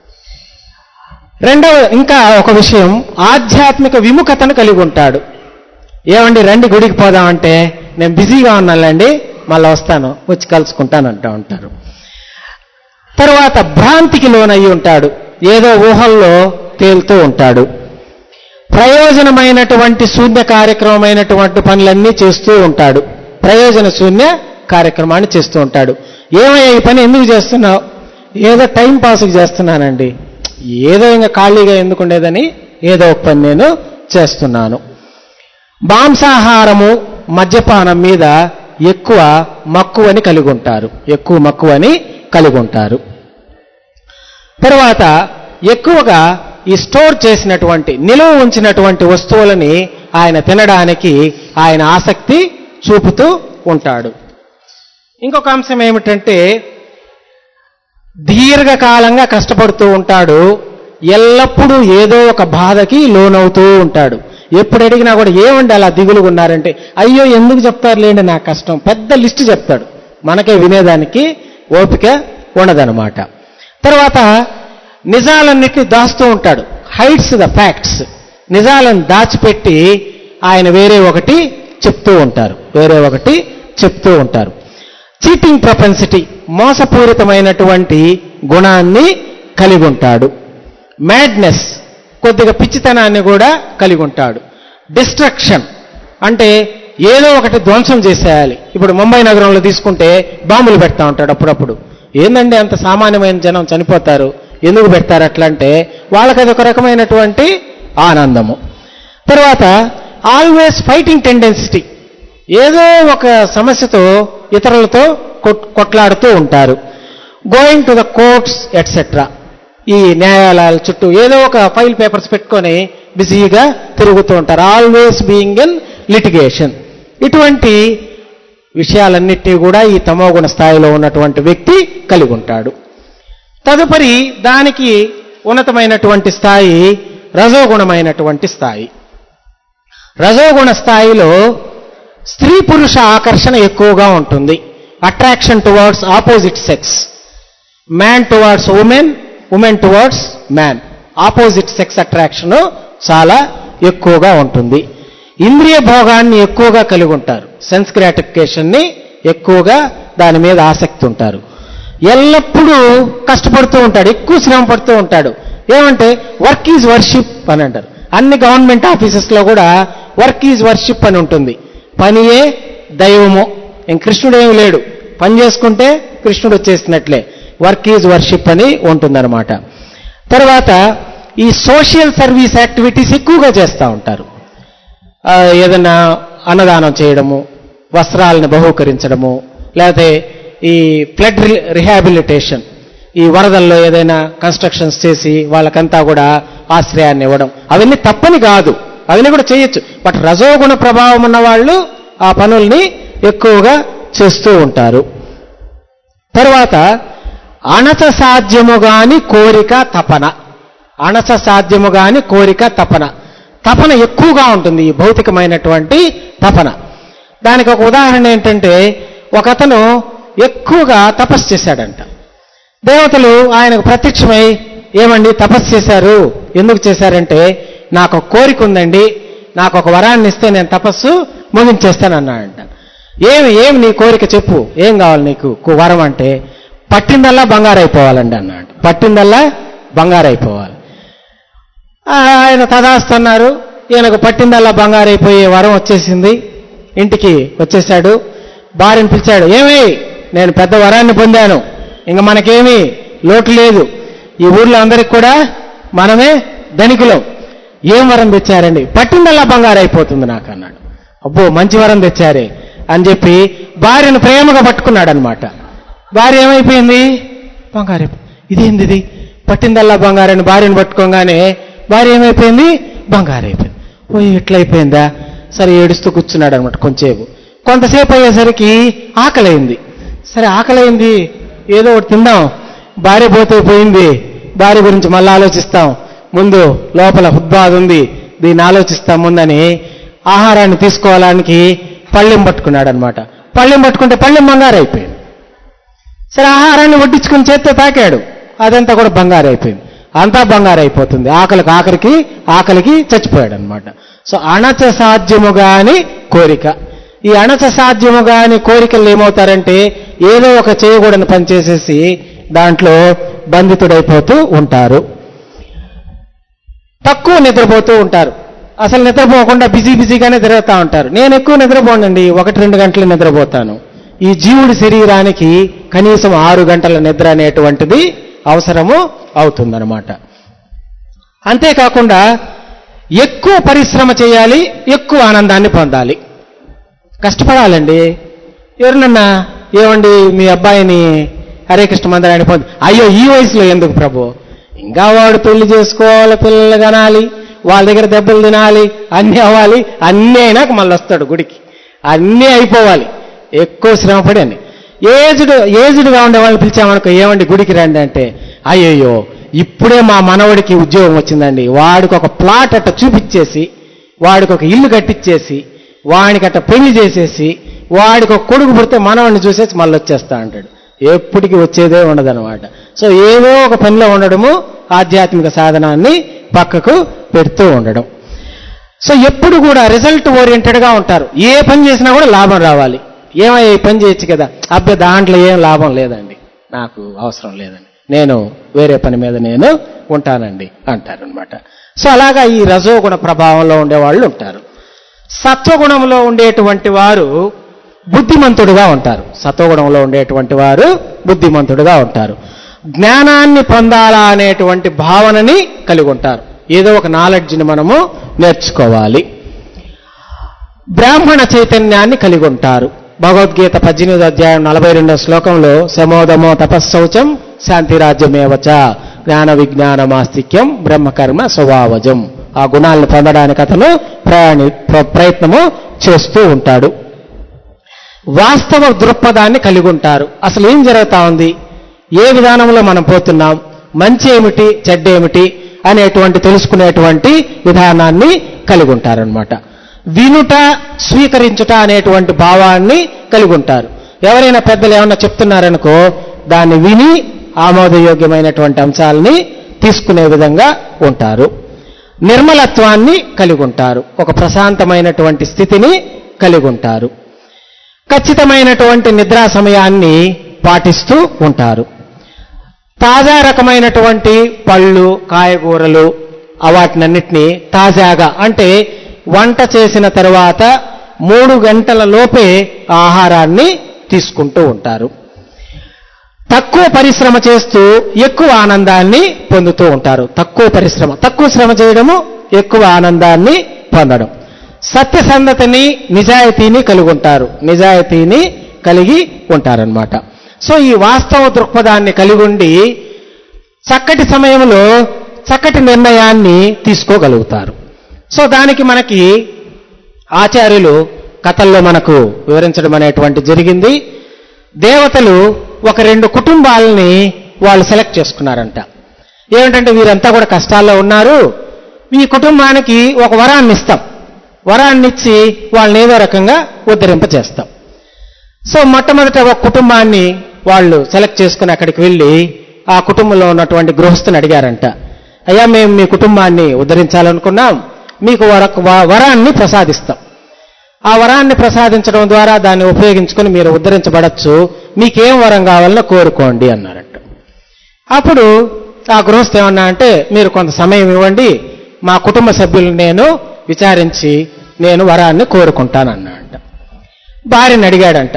రెండవ ఇంకా ఒక విషయం ఆధ్యాత్మిక విముఖతను కలిగి ఉంటాడు ఏమండి రండి గుడికి పోదామంటే నేను బిజీగా ఉన్నానులేండి మళ్ళీ వస్తాను వచ్చి కలుసుకుంటాను అంటూ ఉంటారు తరువాత భ్రాంతికి లోనయ్యి ఉంటాడు ఏదో ఊహల్లో తేలుతూ ఉంటాడు ప్రయోజనమైనటువంటి శూన్య కార్యక్రమమైనటువంటి పనులన్నీ చేస్తూ ఉంటాడు ప్రయోజన శూన్య కార్యక్రమాన్ని చేస్తూ ఉంటాడు ఏమయ్యా ఈ పని ఎందుకు చేస్తున్నావు ఏదో టైం పాస్కి చేస్తున్నానండి ఏదో ఇంకా ఖాళీగా ఎందుకు ఉండేదని ఏదో ఒక పని నేను చేస్తున్నాను మాంసాహారము మద్యపానం మీద ఎక్కువ మక్కువని కలిగి ఉంటారు ఎక్కువ మక్కువని కలిగి ఉంటారు తర్వాత ఎక్కువగా ఈ స్టోర్ చేసినటువంటి నిలువ ఉంచినటువంటి వస్తువులని ఆయన తినడానికి ఆయన ఆసక్తి చూపుతూ ఉంటాడు ఇంకొక అంశం ఏమిటంటే దీర్ఘకాలంగా కష్టపడుతూ ఉంటాడు ఎల్లప్పుడూ ఏదో ఒక బాధకి లోనవుతూ ఉంటాడు ఎప్పుడు అడిగినా కూడా ఏమండి అలా దిగులుగా ఉన్నారంటే అయ్యో ఎందుకు చెప్తారు లేండి నా కష్టం పెద్ద లిస్టు చెప్తాడు మనకే వినేదానికి ఓపిక ఉండదనమాట తర్వాత నిజాలన్నిటిని దాస్తూ ఉంటాడు హైట్స్ ద ఫ్యాక్ట్స్ నిజాలను దాచిపెట్టి ఆయన వేరే ఒకటి చెప్తూ ఉంటారు వేరే ఒకటి చెప్తూ ఉంటారు చీటింగ్ ప్రొపెన్సిటీ మోసపూరితమైనటువంటి గుణాన్ని కలిగి ఉంటాడు మ్యాడ్నెస్ కొద్దిగా పిచ్చితనాన్ని కూడా కలిగి ఉంటాడు డిస్ట్రక్షన్ అంటే ఏదో ఒకటి ధ్వంసం చేసేయాలి ఇప్పుడు ముంబై నగరంలో తీసుకుంటే బాంబులు పెడతా ఉంటాడు అప్పుడప్పుడు ఏందండి అంత సామాన్యమైన జనం చనిపోతారు ఎందుకు పెడతారు అట్లా అంటే వాళ్ళకి అది ఒక రకమైనటువంటి ఆనందము తర్వాత ఆల్వేస్ ఫైటింగ్ టెండెన్సిటీ ఏదో ఒక సమస్యతో ఇతరులతో కొట్- కొట్లాడుతూ ఉంటారు going to the courts etcetera ఈ న్యాయాలయాల చుట్టూ ఏదో ఒక ఫైల్ పేపర్స్ పెట్టుకొని బిజీగా తిరుగుతూ ఉంటారు ఆల్వేస్ బీయింగ్ ఇన్ లిటిగేషన్ ఇటువంటి విషయాలన్నిటినీ కూడా ఈ తమోగుణ స్థాయిలో ఉన్నటువంటి వ్యక్తి కలిగి ఉంటాడు తదుపరి దానికి ఉన్నతమైనటువంటి స్థాయి రజోగుణమైనటువంటి స్థాయి రజోగుణ స్థాయిలో స్త్రీ పురుష ఆకర్షణ ఎక్కువగా ఉంటుంది attraction towards opposite sex man towards women women towards man opposite sex attraction చాలా ఎక్కువగా ఉంటుంది ఇంద్రియ భోగాన్ని ఎక్కువగా కలిగి ఉంటారు సెన్స్ గ్రాటిఫికేషన్ని ఎక్కువగా దాని మీద ఆసక్తి ఉంటారు ఎల్లప్పుడూ కష్టపడుతూ ఉంటాడు ఎక్కువ శ్రమ పడుతూ ఉంటాడు ఏమంటే వర్క్ ఈజ్ వర్షిప్ అని అంటారు అన్ని గవర్నమెంట్ ఆఫీసెస్లో కూడా వర్క్ ఈజ్ వర్షిప్ అని ఉంటుంది పనియే దైవము ఇంక కృష్ణుడు ఏమి లేడు పని చేసుకుంటే కృష్ణుడు వచ్చేసినట్లే వర్క్ ఈజ్ వర్షిప్ అని ఉంటుందన్నమాట తర్వాత ఈ సోషల్ సర్వీస్ యాక్టివిటీస్ ఎక్కువగా చేస్తూ ఉంటారు ఆ, ఏదైనా అన్నదానం చేయడము వస్త్రాలను బహూకరించడము లేకపోతే ఈ ఫ్లడ్ రిహాబిలిటేషన్ ఈ వరదల్లో ఏదైనా కన్స్ట్రక్షన్స్ చేసి వాళ్ళకంతా కూడా ఆశ్రయాన్ని ఇవ్వడం అవన్నీ తప్పని కాదు అవన్నీ కూడా చేయొచ్చు బట్ రజోగుణ ప్రభావం ఉన్న వాళ్ళు ఆ పనుల్ని ఎక్కువగా చేస్తూ ఉంటారు తరువాత అణచ సాధ్యము గాని కోరిక తపన అణచ సాధ్యము గాని కోరిక తపన తపన ఎక్కువగా ఉంటుంది ఈ భౌతికమైనటువంటి తపన దానికి ఒక ఉదాహరణ ఏంటంటే ఒక అతను ఎక్కువగా తపస్సు చేశాడంట దేవతలు ఆయనకు ప్రత్యక్షమై ఏమండి తపస్సు చేశారు ఎందుకు చేశారంటే నాకు ఒక కోరిక ఉందండి నాకు ఒక వరాన్ని ఇస్తే నేను తపస్సు ముగించేస్తానన్నాడంట ఏమి ఏమి నీ కోరిక చెప్పు ఏం కావాలి నీకు కు- వరం అంటే పట్టిందల్లా బంగారు అయిపోవాలండి అన్నాడు పట్టిందల్లా బంగారు అయిపోవాలి ఆ, ఆయన తదాస్తున్నారు ఈయనకు పట్టిందల్లా బంగారు అయిపోయే వరం వచ్చేసింది ఇంటికి వచ్చేసాడు భార్యను పిలిచాడు ఏమి నేను పెద్ద వరాన్ని పొందాను ఇంక మనకేమీ లోటు లేదు ఈ ఊర్లో అందరికి కూడా మనమే ధనికులం ఏం వరం తెచ్చారండి పట్టిందల్లా బంగారు అయిపోతుంది నాకు అన్నాడు అబ్బో మంచి వరం తెచ్చారే అని చెప్పి భార్యను ప్రేమగా పట్టుకున్నాడు అనమాట భార్య ఏమైపోయింది బంగారు అయిపో- ఇదేంది ఇది పట్టిందల్లా బంగారని భార్యను పట్టుకోగానే భార్య ఏమైపోయింది బంగారు అయిపోయింది ఓ ఇట్లయిపోయిందా సరే ఏడుస్తూ కూర్చున్నాడు అనమాట కొంచెంసేపు కొంతసేపు అయ్యేసరికి ఆకలైంది సరే ఆకలైంది ఏదో ఒకటి తిందాం భార్య పోతే పోయింది భార్య గురించి మళ్ళీ ఆలోచిస్తాం ముందు లోపల హుద్బాద్ ఉంది దీన్ని ఆలోచిస్తాం ముందని ఆహారాన్ని తీసుకోవడానికి పళ్ళెం పట్టుకున్నాడు అనమాట పళ్ళెం పట్టుకుంటే పళ్ళెం బంగారు అయిపోయింది సరే ఆహారాన్ని వడ్డించుకుని చేత్తో తాకాడు అదంతా కూడా బంగారు అయిపోయింది అంతా బంగారు అయిపోతుంది ఆకలికి ఆఖరికి ఆకలికి చచ్చిపోయాడు అనమాట సో అణచ సాధ్యముగా అని కోరిక ఈ అణచ సాధ్యముగా అని కోరికలు ఏమవుతారంటే ఏదో ఒక చేయకూడని పని చేసేసి దాంట్లో బంధితుడైపోతూ ఉంటారు తక్కువ నిద్రపోతూ ఉంటారు అసలు నిద్రపోకుండా బిజీ బిజీగానే తిరుగుతూ ఉంటారు నేను ఎక్కువ నిద్రపోనండి ఒకటి రెండు గంటలు నిద్రపోతాను ఈ జీవుడి శరీరానికి కనీసం ఆరు గంటల నిద్ర అనేటువంటిది అవసరము అవుతుందన్నమాట అంతేకాకుండా ఎక్కువ పరిశ్రమ చేయాలి ఎక్కువ ఆనందాన్ని పొందాలి కష్టపడాలండి ఎవరినన్నా ఏమండి మీ అబ్బాయిని హరే కృష్ణ మందిరాన్ని పొంది అయ్యో ఈ వయసులో ఎందుకు ప్రభు ఇంకా వాడు పెళ్లి చేసుకోవాలి పిల్లలు కనాలి వాళ్ళ దగ్గర దెబ్బలు తినాలి అన్నీ అవ్వాలి అన్నీ అయినాక మళ్ళీ వస్తాడు గుడికి అన్నీ అయిపోవాలి ఎక్కువ శ్రమపడి అని ఏజ్డ్ ఏజ్డ్గా ఉండే వాళ్ళని పిలిచామనుకో ఏమండి గుడికి రండి అంటే అయ్యయ్యో ఇప్పుడే మా మనవడికి ఉద్యోగం వచ్చిందండి వాడికి ఒక ప్లాట్ అట్ట చూపించేసి వాడికి ఒక ఇల్లు కట్టించేసి వాడికి అట్ట పెళ్లి చేసేసి వాడికి ఒక కొడుకు పుడితే మనవాడిని చూసేసి మళ్ళీ వచ్చేస్తా అంటాడు ఎప్పటికీ వచ్చేదే ఉండదన్నమాట సో ఏదో ఒక పనిలో ఉండడము ఆధ్యాత్మిక సాధనాన్ని పక్కకు పెడుతూ ఉండడం సో ఎప్పుడు కూడా రిజల్ట్ ఓరియంటెడ్గా ఉంటారు ఏ పని చేసినా కూడా లాభం రావాలి ఏమయ్యా ఈ పని చేయొచ్చు కదా అబ్బే దాంట్లో ఏం లాభం లేదండి నాకు అవసరం లేదండి నేను వేరే పని మీద నేను ఉంటానండి అంటారనమాట సో అలాగా ఈ రజోగుణ ప్రభావంలో ఉండేవాళ్ళు ఉంటారు సత్వగుణంలో ఉండేటువంటి వారు బుద్ధిమంతుడుగా ఉంటారు సత్వగుణంలో ఉండేటువంటి వారు బుద్ధిమంతుడుగా ఉంటారు జ్ఞానాన్ని పొందాలా అనేటువంటి భావనని కలిగి ఉంటారు ఏదో ఒక నాలెడ్జ్ని మనము నేర్చుకోవాలి బ్రాహ్మణ చైతన్యాన్ని కలిగి ఉంటారు భగవద్గీత పద్దెనిమిది అధ్యాయం నలభై రెండో శ్లోకంలో సమోదమో తపస్సౌచం శాంతిరాజ్యమేవచ జ్ఞాన విజ్ఞానమాస్తిక్యం బ్రహ్మకర్మ స్వభావజం ఆ గుణాలను పొందడానికి అతను ప్రయాణి ప్ర- ప్రయత్నము చేస్తూ ఉంటాడు వాస్తవ దృక్పథాన్ని కలిగి ఉంటారు అసలు ఏం జరుగుతా ఉంది ఏ విధానంలో మనం పోతున్నాం మంచి ఏమిటి చెడ్డ ఏమిటి అనేటువంటి తెలుసుకునేటువంటి విధానాన్ని కలిగి ఉంటారనమాట వినుట స్వీకరించుట అనేటువంటి భావాన్ని కలిగి ఉంటారు ఎవరైనా పెద్దలు ఏమన్నా చెప్తున్నారనుకో దాన్ని విని ఆమోదయోగ్యమైనటువంటి అంశాలని తీసుకునే విధంగా ఉంటారు నిర్మలత్వాన్ని కలిగి ఉంటారు ఒక ప్రశాంతమైనటువంటి స్థితిని కలిగి ఉంటారు ఖచ్చితమైనటువంటి నిద్రా సమయాన్ని పాటిస్తూ ఉంటారు తాజా రకమైనటువంటి పళ్ళు కాయగూరలు ఆ వాటినన్నిటినీ తాజాగా అంటే వంట చేసిన తర్వాత మూడు గంటల లోపే ఆహారాన్ని తీసుకుంటూ ఉంటారు తక్కువ పరిశ్రమ చేస్తూ ఎక్కువ ఆనందాన్ని పొందుతూ ఉంటారు తక్కువ పరిశ్రమ తక్కువ శ్రమ చేయడము ఎక్కువ ఆనందాన్ని పొందడం సత్యసంధతని నిజాయితీని కలిగి ఉంటారు నిజాయితీని కలిగి ఉంటారనమాట సో ఈ వాస్తవ దృక్పథాన్ని కలిగి ఉండి చక్కటి సమయంలో చక్కటి నిర్ణయాన్ని తీసుకోగలుగుతారు సో దానికి మనకి ఆచార్యులు కథల్లో మనకు వివరించడం అనేటువంటి జరిగింది దేవతలు ఒక రెండు కుటుంబాలని వాళ్ళు సెలెక్ట్ చేసుకున్నారంట ఏమిటంటే వీరంతా కూడా కష్టాల్లో ఉన్నారు ఈ కుటుంబానికి ఒక వరాన్ని ఇస్తాం వరాన్ని ఇచ్చి వాళ్ళని ఏదో రకంగా ఉద్ధరింప చేస్తాం సో మొట్టమొదట ఒక కుటుంబాన్ని వాళ్ళు సెలెక్ట్ చేసుకుని అక్కడికి వెళ్ళి ఆ కుటుంబంలో ఉన్నటువంటి గృహస్థుని అడిగారంట అయ్యా మేము మీ కుటుంబాన్ని ఉద్ధరించాలనుకున్నాం మీకు వర- వ- వరాన్ని ప్రసాదిస్తాం ఆ వరాన్ని ప్రసాదించడం ద్వారా దాన్ని ఉపయోగించుకొని మీరు ఉద్ధరించబడచ్చు మీకేం వరం కావాలనో కోరుకోండి అన్నారంట అప్పుడు ఆ గృహస్థ ఏమన్నా అంటే మీరు కొంత సమయం ఇవ్వండి మా కుటుంబ సభ్యులు నేను విచారించి నేను వరాన్ని కోరుకుంటానన్నాడంట భార్యని అడిగాడంట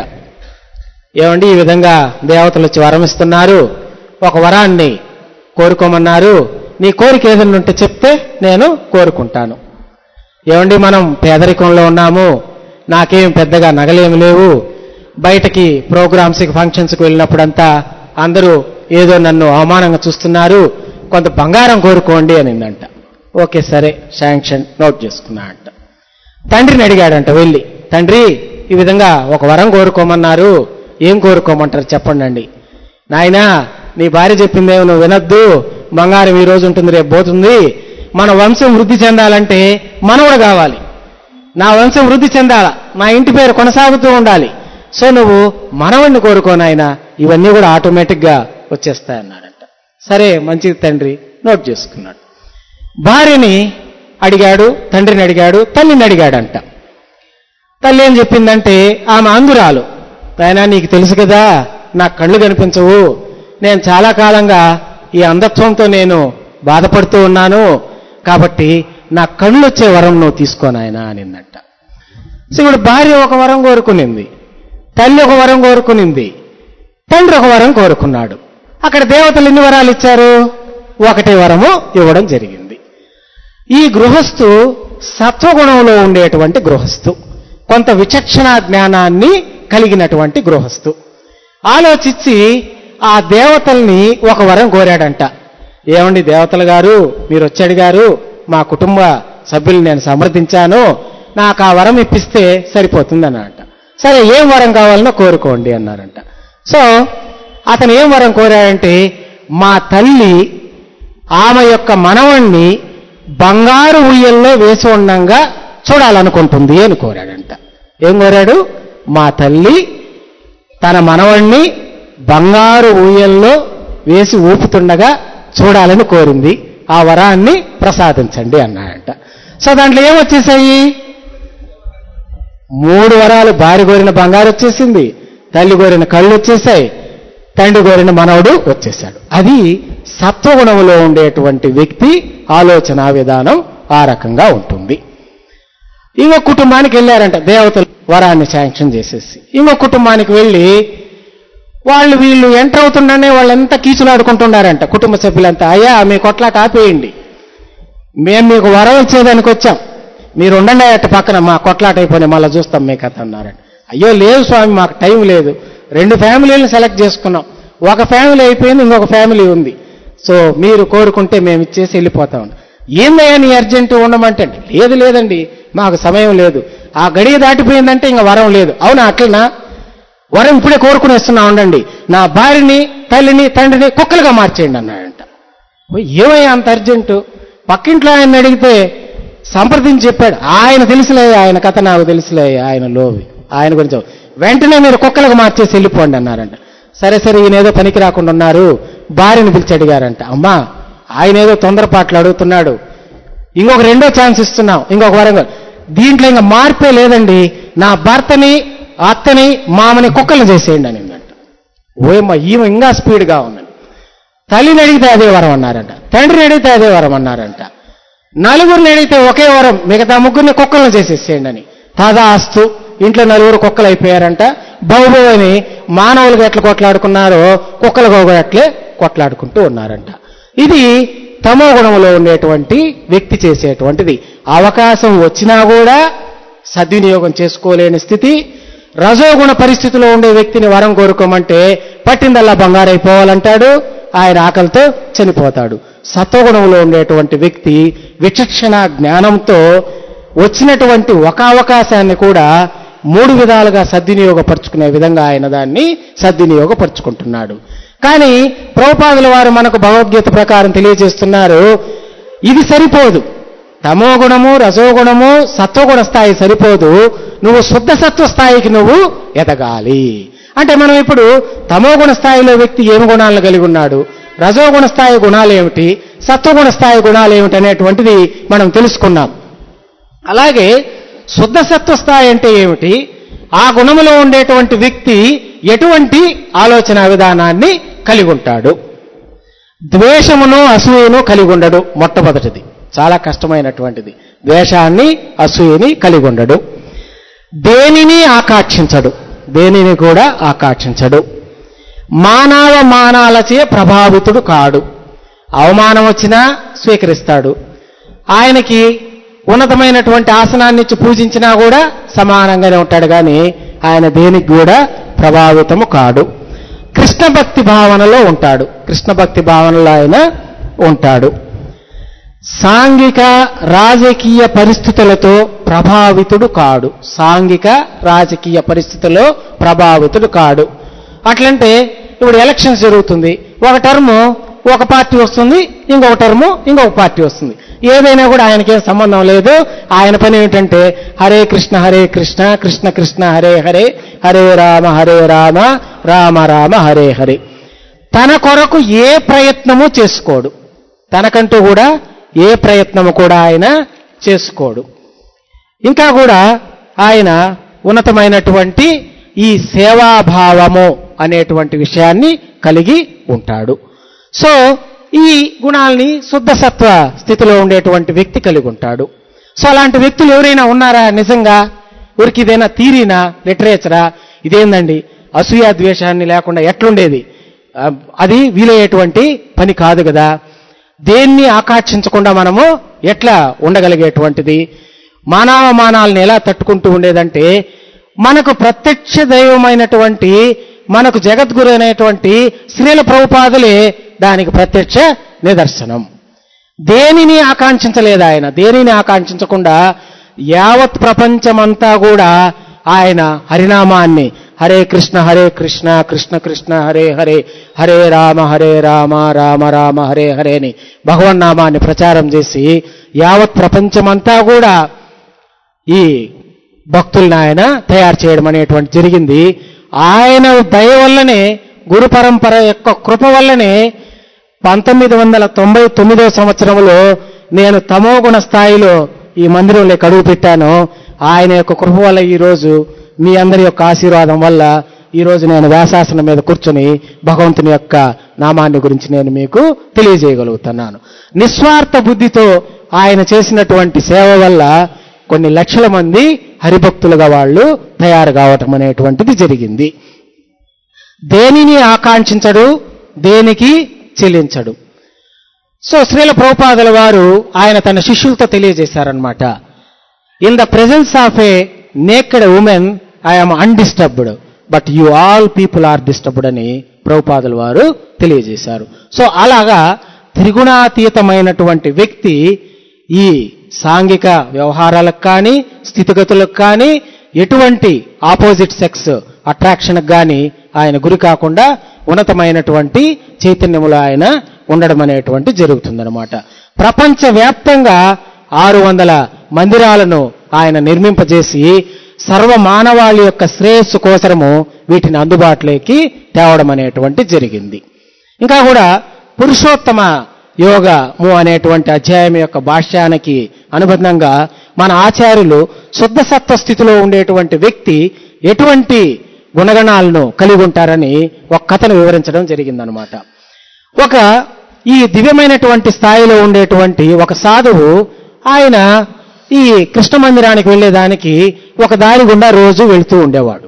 ఏమండి ఈ విధంగా దేవతలు వచ్చి వరం ఇస్తున్నారు ఒక వరాన్ని కోరుకోమన్నారు నీ కోరిక ఏదైనా ఉంటే చెప్తే నేను కోరుకుంటాను ఏమండి మనం పేదరికంలో ఉన్నాము నాకేం పెద్దగా నగలేమి లేవు బయటకి ప్రోగ్రామ్స్కి ఫంక్షన్స్కి వెళ్ళినప్పుడంతా అందరూ ఏదో నన్ను అవమానంగా చూస్తున్నారు కొంత బంగారం కోరుకోండి అనిందంట ఓకే సరే శాంక్షన్ నోట్ చేసుకున్నా అంట తండ్రిని అడిగాడంట వెళ్ళి తండ్రి ఈ విధంగా ఒక వరం కోరుకోమన్నారు ఏం కోరుకోమంటారు చెప్పండి అండి నాయనా నీ భార్య చెప్పిందేమో నువ్వు వినొద్దు బంగారం ఈ రోజు ఉంటుంది రేపు పోతుంది మన వంశం వృద్ధి చెందాలంటే మనవడు కావాలి నా వంశం వృద్ధి చెందాల నా ఇంటి పేరు కొనసాగుతూ ఉండాలి సో నువ్వు మనవణ్ణి కోరుకో నాయనా ఇవన్నీ కూడా ఆటోమేటిక్గా వచ్చేస్తాయన్నాడంట సరే మంచిది తండ్రి నోట్ చేసుకున్నాడు భార్యని అడిగాడు తండ్రిని అడిగాడు తల్లిని అడిగాడంట తల్లి ఏం చెప్పిందంటే ఆమె అందురాలు ఆయన నీకు తెలుసు కదా నా కళ్ళు కనిపించవు నేను చాలా కాలంగా ఈ అంధత్వంతో నేను బాధపడుతూ ఉన్నాను కాబట్టి నా కళ్ళు వచ్చే వరం నువ్వు తీసుకోనాయన అనిందంట సో ఇప్పుడు భార్య ఒక వరం కోరుకునింది తల్లి ఒక వరం కోరుకునింది తండ్రి ఒక వరం కోరుకున్నాడు అక్కడ దేవతలు ఎన్ని వరాలు ఇచ్చారు ఒకటే వరము ఇవ్వడం జరిగింది ఈ గృహస్థు సత్వగుణంలో ఉండేటువంటి గృహస్థు కొంత విచక్షణ జ్ఞానాన్ని కలిగినటువంటి గృహస్థు ఆలోచించి ఆ దేవతల్ని ఒక వరం కోరాడంట ఏమండి దేవతలు గారు మీరు వచ్చి అడిగారు మా కుటుంబ సభ్యులు నేను సమర్థించాను నాకు ఆ వరం ఇప్పిస్తే సరిపోతుంది అన్నారంట సరే ఏం వరం కావాలనో కోరుకోండి అన్నారంట సో అతను ఏం వరం కోరాడంటే మా తల్లి ఆమె యొక్క మనవణ్ణి బంగారు ఉయ్యల్లో వేసి ఉండంగా చూడాలనుకుంటుంది అని కోరాడంట ఏం కోరాడు మా తల్లి తన మనవణ్ణి బంగారు ఊయల్లో వేసి ఊపుతుండగా చూడాలని కోరింది ఆ వరాన్ని ప్రసాదించండి అన్నాడంట సో దాంట్లో ఏమొచ్చేసాయి మూడు వరాలు భార్య కోరిన బంగారు వచ్చేసింది తల్లి కోరిన కళ్ళు వచ్చేసాయి తండ్రి కోరిన మనవడు వచ్చేసాడు అది సత్వగుణంలో ఉండేటువంటి వ్యక్తి ఆలోచన విధానం ఆ రకంగా ఉంటుంది ఇంకో కుటుంబానికి వెళ్ళారంట దేవతలు వరాన్ని శాంక్షన్ చేసేసి ఇంకో కుటుంబానికి వెళ్ళి వాళ్ళు వీళ్ళు ఎంటర్ అవుతుండనే వాళ్ళంతా కీచులాడుకుంటున్నారంట కుటుంబ సభ్యులంతా అయ్యా మీ కొట్లాట ఆపేయండి మేము మీకు వరం ఇచ్చేదానికి వచ్చాం మీరు ఉండండి అట్ట పక్కన మా కొట్లాట అయిపోయి మళ్ళీ చూస్తాం మీ కథ అన్నారంట అయ్యో లేదు స్వామి మాకు టైం లేదు రెండు ఫ్యామిలీలను సెలెక్ట్ చేసుకున్నాం ఒక ఫ్యామిలీ అయిపోయింది ఇంకొక ఫ్యామిలీ ఉంది సో మీరు కోరుకుంటే మేము ఇచ్చేసి వెళ్ళిపోతాం ఏందయ్యా నీ అర్జెంటు ఉండమంటే లేదు లేదండి మాకు సమయం లేదు ఆ గడియ దాటిపోయిందంటే ఇంకా వరం లేదు అవునా అట్లనా వరం ఇప్పుడే కోరుకునేస్తున్నా ఉండండి నా భార్యని తల్లిని తండ్రిని కుక్కలుగా మార్చేయండి అన్నాడంట ఓ, ఏమయ్యా అంత అర్జెంటు పక్కింట్లో ఆయన అడిగితే సంప్రదించి చెప్పాడు ఆయన తెలుసులే ఆయన కథ నాకు తెలుసులే ఆయన లోవి ఆయన గురించి వెంటనే మీరు కుక్కలకు మార్చేసి వెళ్ళిపోండి అన్నారంట సరే సరే ఈయన ఏదో పనికి రాకుండా ఉన్నారు భార్యని పిలిచి అడిగారంట అమ్మా ఆయన ఏదో తొందరపాట్లు అడుగుతున్నాడు ఇంకొక రెండో ఛాన్స్ ఇస్తున్నాం ఇంకొక వరంగా దీంట్లో ఇంకా మార్పే లేదండి నా భర్తని అత్తని మామని కుక్కలు చేసేయండి అనిందంట ఓయమ్మ ఈమె ఇంకా స్పీడ్గా ఉందని తల్లిని అడిగితే అదే వరం అన్నారంట తండ్రిని అడిగితే అదే వరం అన్నారంట నలుగురిని అడిగితే ఒకే వరం మిగతా ముగ్గురిని కుక్కలను చేసేసేయండి అని తదాస్తు ఇంట్లో నలుగురు కుక్కలు అయిపోయారంట బహుబో అని మానవులుగా ఎట్లా కొట్లాడుకున్నారో కుక్కలు కూడా అట్లే కొట్లాడుకుంటూ ఉన్నారంట ఇది తమో గుణంలో ఉండేటువంటి వ్యక్తి చేసేటువంటిది అవకాశం వచ్చినా కూడా సద్వినియోగం చేసుకోలేని స్థితి రజోగుణ పరిస్థితిలో ఉండే వ్యక్తిని వరం కోరుకోమంటే పట్టిందల్లా బంగారైపోవాలంటాడు ఆయన ఆకలితో చనిపోతాడు సత్వగుణంలో ఉండేటువంటి వ్యక్తి విచక్షణ జ్ఞానంతో వచ్చినటువంటి ఒక అవకాశాన్ని కూడా మూడు విధాలుగా సద్వినియోగపరుచుకునే విధంగా ఆయన దాన్ని సద్వినియోగపరుచుకుంటున్నాడు కానీ ప్రభుపాదుల వారు మనకు భగవద్గీత ప్రకారం తెలియజేస్తున్నారు ఇది సరిపోదు తమో గుణము రజోగుణము సత్వగుణ స్థాయి సరిపోదు నువ్వు శుద్ధ సత్వ స్థాయికి నువ్వు ఎదగాలి అంటే మనం ఇప్పుడు తమోగుణ స్థాయిలో వ్యక్తి ఏమి గుణాలను కలిగి ఉన్నాడు రజోగుణ స్థాయి గుణాలు ఏమిటి సత్వగుణ స్థాయి గుణాలు ఏమిటి అనేటువంటిది మనం తెలుసుకున్నాం అలాగే శుద్ధ సత్వ స్థాయి అంటే ఏమిటి ఆ గుణములో ఉండేటువంటి వ్యక్తి ఎటువంటి ఆలోచన విధానాన్ని కలిగి ఉంటాడు ద్వేషమును అసూయను కలిగి ఉండడు మొట్టమొదటిది చాలా కష్టమైనటువంటిది ద్వేషాన్ని అసూయని కలిగి ఉండడు దేనిని ఆకాక్షించడు దేనిని కూడా ఆకాక్షించడు మానవ మానాలచే ప్రభావితుడు కాడు అవమానం వచ్చినా స్వీకరిస్తాడు ఆయనకి ఉన్నతమైనటువంటి ఆసనాన్ని ఇచ్చి పూజించినా కూడా సమానంగానే ఉంటాడు కానీ ఆయన దేనికి కూడా ప్రభావితము కాడు కృష్ణ భక్తి భావనలో ఉంటాడు కృష్ణ భక్తి భావనలో ఆయన ఉంటాడు సాంఘిక రాజకీయ పరిస్థితులతో ప్రభావితుడు కాడు సాంఘిక రాజకీయ పరిస్థితుల్లో ప్రభావితుడు కాడు అట్లంటే ఇప్పుడు ఎలక్షన్స్ జరుగుతుంది ఒక టర్ము ఒక పార్టీ వస్తుంది ఇంకొక టర్ము ఇంకొక పార్టీ వస్తుంది ఏదైనా కూడా ఆయనకేం సంబంధం లేదు ఆయన పని ఏమిటంటే హరే కృష్ణ హరే కృష్ణ కృష్ణ కృష్ణ హరే హరే హరే రామ హరే రామ రామ రామ హరే హరే తన కొరకు ఏ ప్రయత్నము చేసుకోడు తనకంటూ కూడా ఏ ప్రయత్నము కూడా ఆయన చేసుకోడు ఇంకా కూడా ఆయన ఉన్నతమైనటువంటి ఈ సేవాభావము అనేటువంటి విషయాన్ని కలిగి ఉంటాడు సో ఈ గుణాల్ని శుద్ధ సత్వ స్థితిలో ఉండేటువంటి వ్యక్తి కలిగి ఉంటాడు సో అలాంటి వ్యక్తులు ఎవరైనా ఉన్నారా నిజంగా ఊరికి ఇదేనా థీరీనా లిటరేచరా ఇదేందండి అసూయ ద్వేషాన్ని లేకుండా ఎట్లుండేది ఆ, అది వీలయ్యేటువంటి పని కాదు కదా దేన్ని ఆకాంక్షించకుండా మనము ఎట్లా ఉండగలిగేటువంటిది మానవమానాలను ఎలా తట్టుకుంటూ ఉండేదంటే మనకు ప్రత్యక్ష దైవమైనటువంటి మనకు జగద్గురు అయినటువంటి శ్రీల ప్రభుపాదులే దానికి ప్రత్యక్ష నిదర్శనం దేనిని ఆకాంక్షించలేదు ఆయన దేనిని ఆకాంక్షించకుండా యావత్ ప్రపంచమంతా కూడా ఆయన హరినామాన్ని హరే కృష్ణ హరే కృష్ణ కృష్ణ కృష్ణ హరే హరే హరే రామ హరే రామ రామ రామ హరే హరే అని భగవన్నామాన్ని ప్రచారం చేసి యావత్ ప్రపంచమంతా కూడా ఈ భక్తుల్ని ఆయన తయారు చేయడం అనేటువంటి జరిగింది ఆయన దయ వల్లనే గురు పరంపర యొక్క కృప వల్లనే పంతొమ్మిది వందల తొంభై తొమ్మిదో సంవత్సరంలో నేను తమోగుణ స్థాయిలో ఈ మందిరంలో అడుగు పెట్టాను ఆయన యొక్క కృప వల్ల ఈరోజు మీ అందరి యొక్క ఆశీర్వాదం వల్ల ఈరోజు నేను వ్యాసాసనం మీద కూర్చొని భగవంతుని యొక్క నామాన్ని గురించి నేను మీకు తెలియజేయగలుగుతున్నాను నిస్వార్థ బుద్ధితో ఆయన చేసినటువంటి సేవ వల్ల కొన్ని లక్షల మంది హరిభక్తులుగా వాళ్ళు తయారు కావటం అనేటువంటిది జరిగింది దేనిని ఆకాంక్షించడు దేనికి చెల్లించడు సో శ్రీల ప్రభుపాదుల వారు ఆయన తన శిష్యులతో తెలియజేశారనమాట in the presence of a naked woman I am undisturbed but you all people are disturbed అని ప్రభుపాదుల వారు తెలియజేశారు సో అలాగా త్రిగుణాతీతమైనటువంటి వ్యక్తి ఈ సాంఘిక వ్యవహారాలకు కానీ స్థితిగతులకు కానీ ఎటువంటి ఆపోజిట్ సెక్స్ అట్రాక్షన్కి కానీ ఆయన గురి కాకుండా ఉన్నతమైనటువంటి చైతన్యములో ఆయన ఉండడం అనేటువంటి జరుగుతుందన్నమాట ప్రపంచవ్యాప్తంగా ఆరు వందల మందిరాలను ఆయన నిర్మింపజేసి సర్వ మానవాళి యొక్క శ్రేయస్సు కోసరము వీటిని అందుబాటులోకి తేవడం అనేటువంటి జరిగింది ఇంకా కూడా పురుషోత్తమ యోగము అనేటువంటి అధ్యాయం యొక్క భాష్యానికి అనుబంధంగా మన ఆచార్యులు శుద్ధ సత్వ స్థితిలో ఉండేటువంటి వ్యక్తి ఎటువంటి గుణగణాలను కలిగి ఉంటారని ఒక కథను వివరించడం జరిగిందనమాట ఒక ఈ దివ్యమైనటువంటి స్థాయిలో ఉండేటువంటి ఒక సాధువు ఆయన ఈ కృష్ణ మందిరానికి వెళ్ళేదానికి ఒక దారి గుండా రోజు వెళ్తూ ఉండేవాడు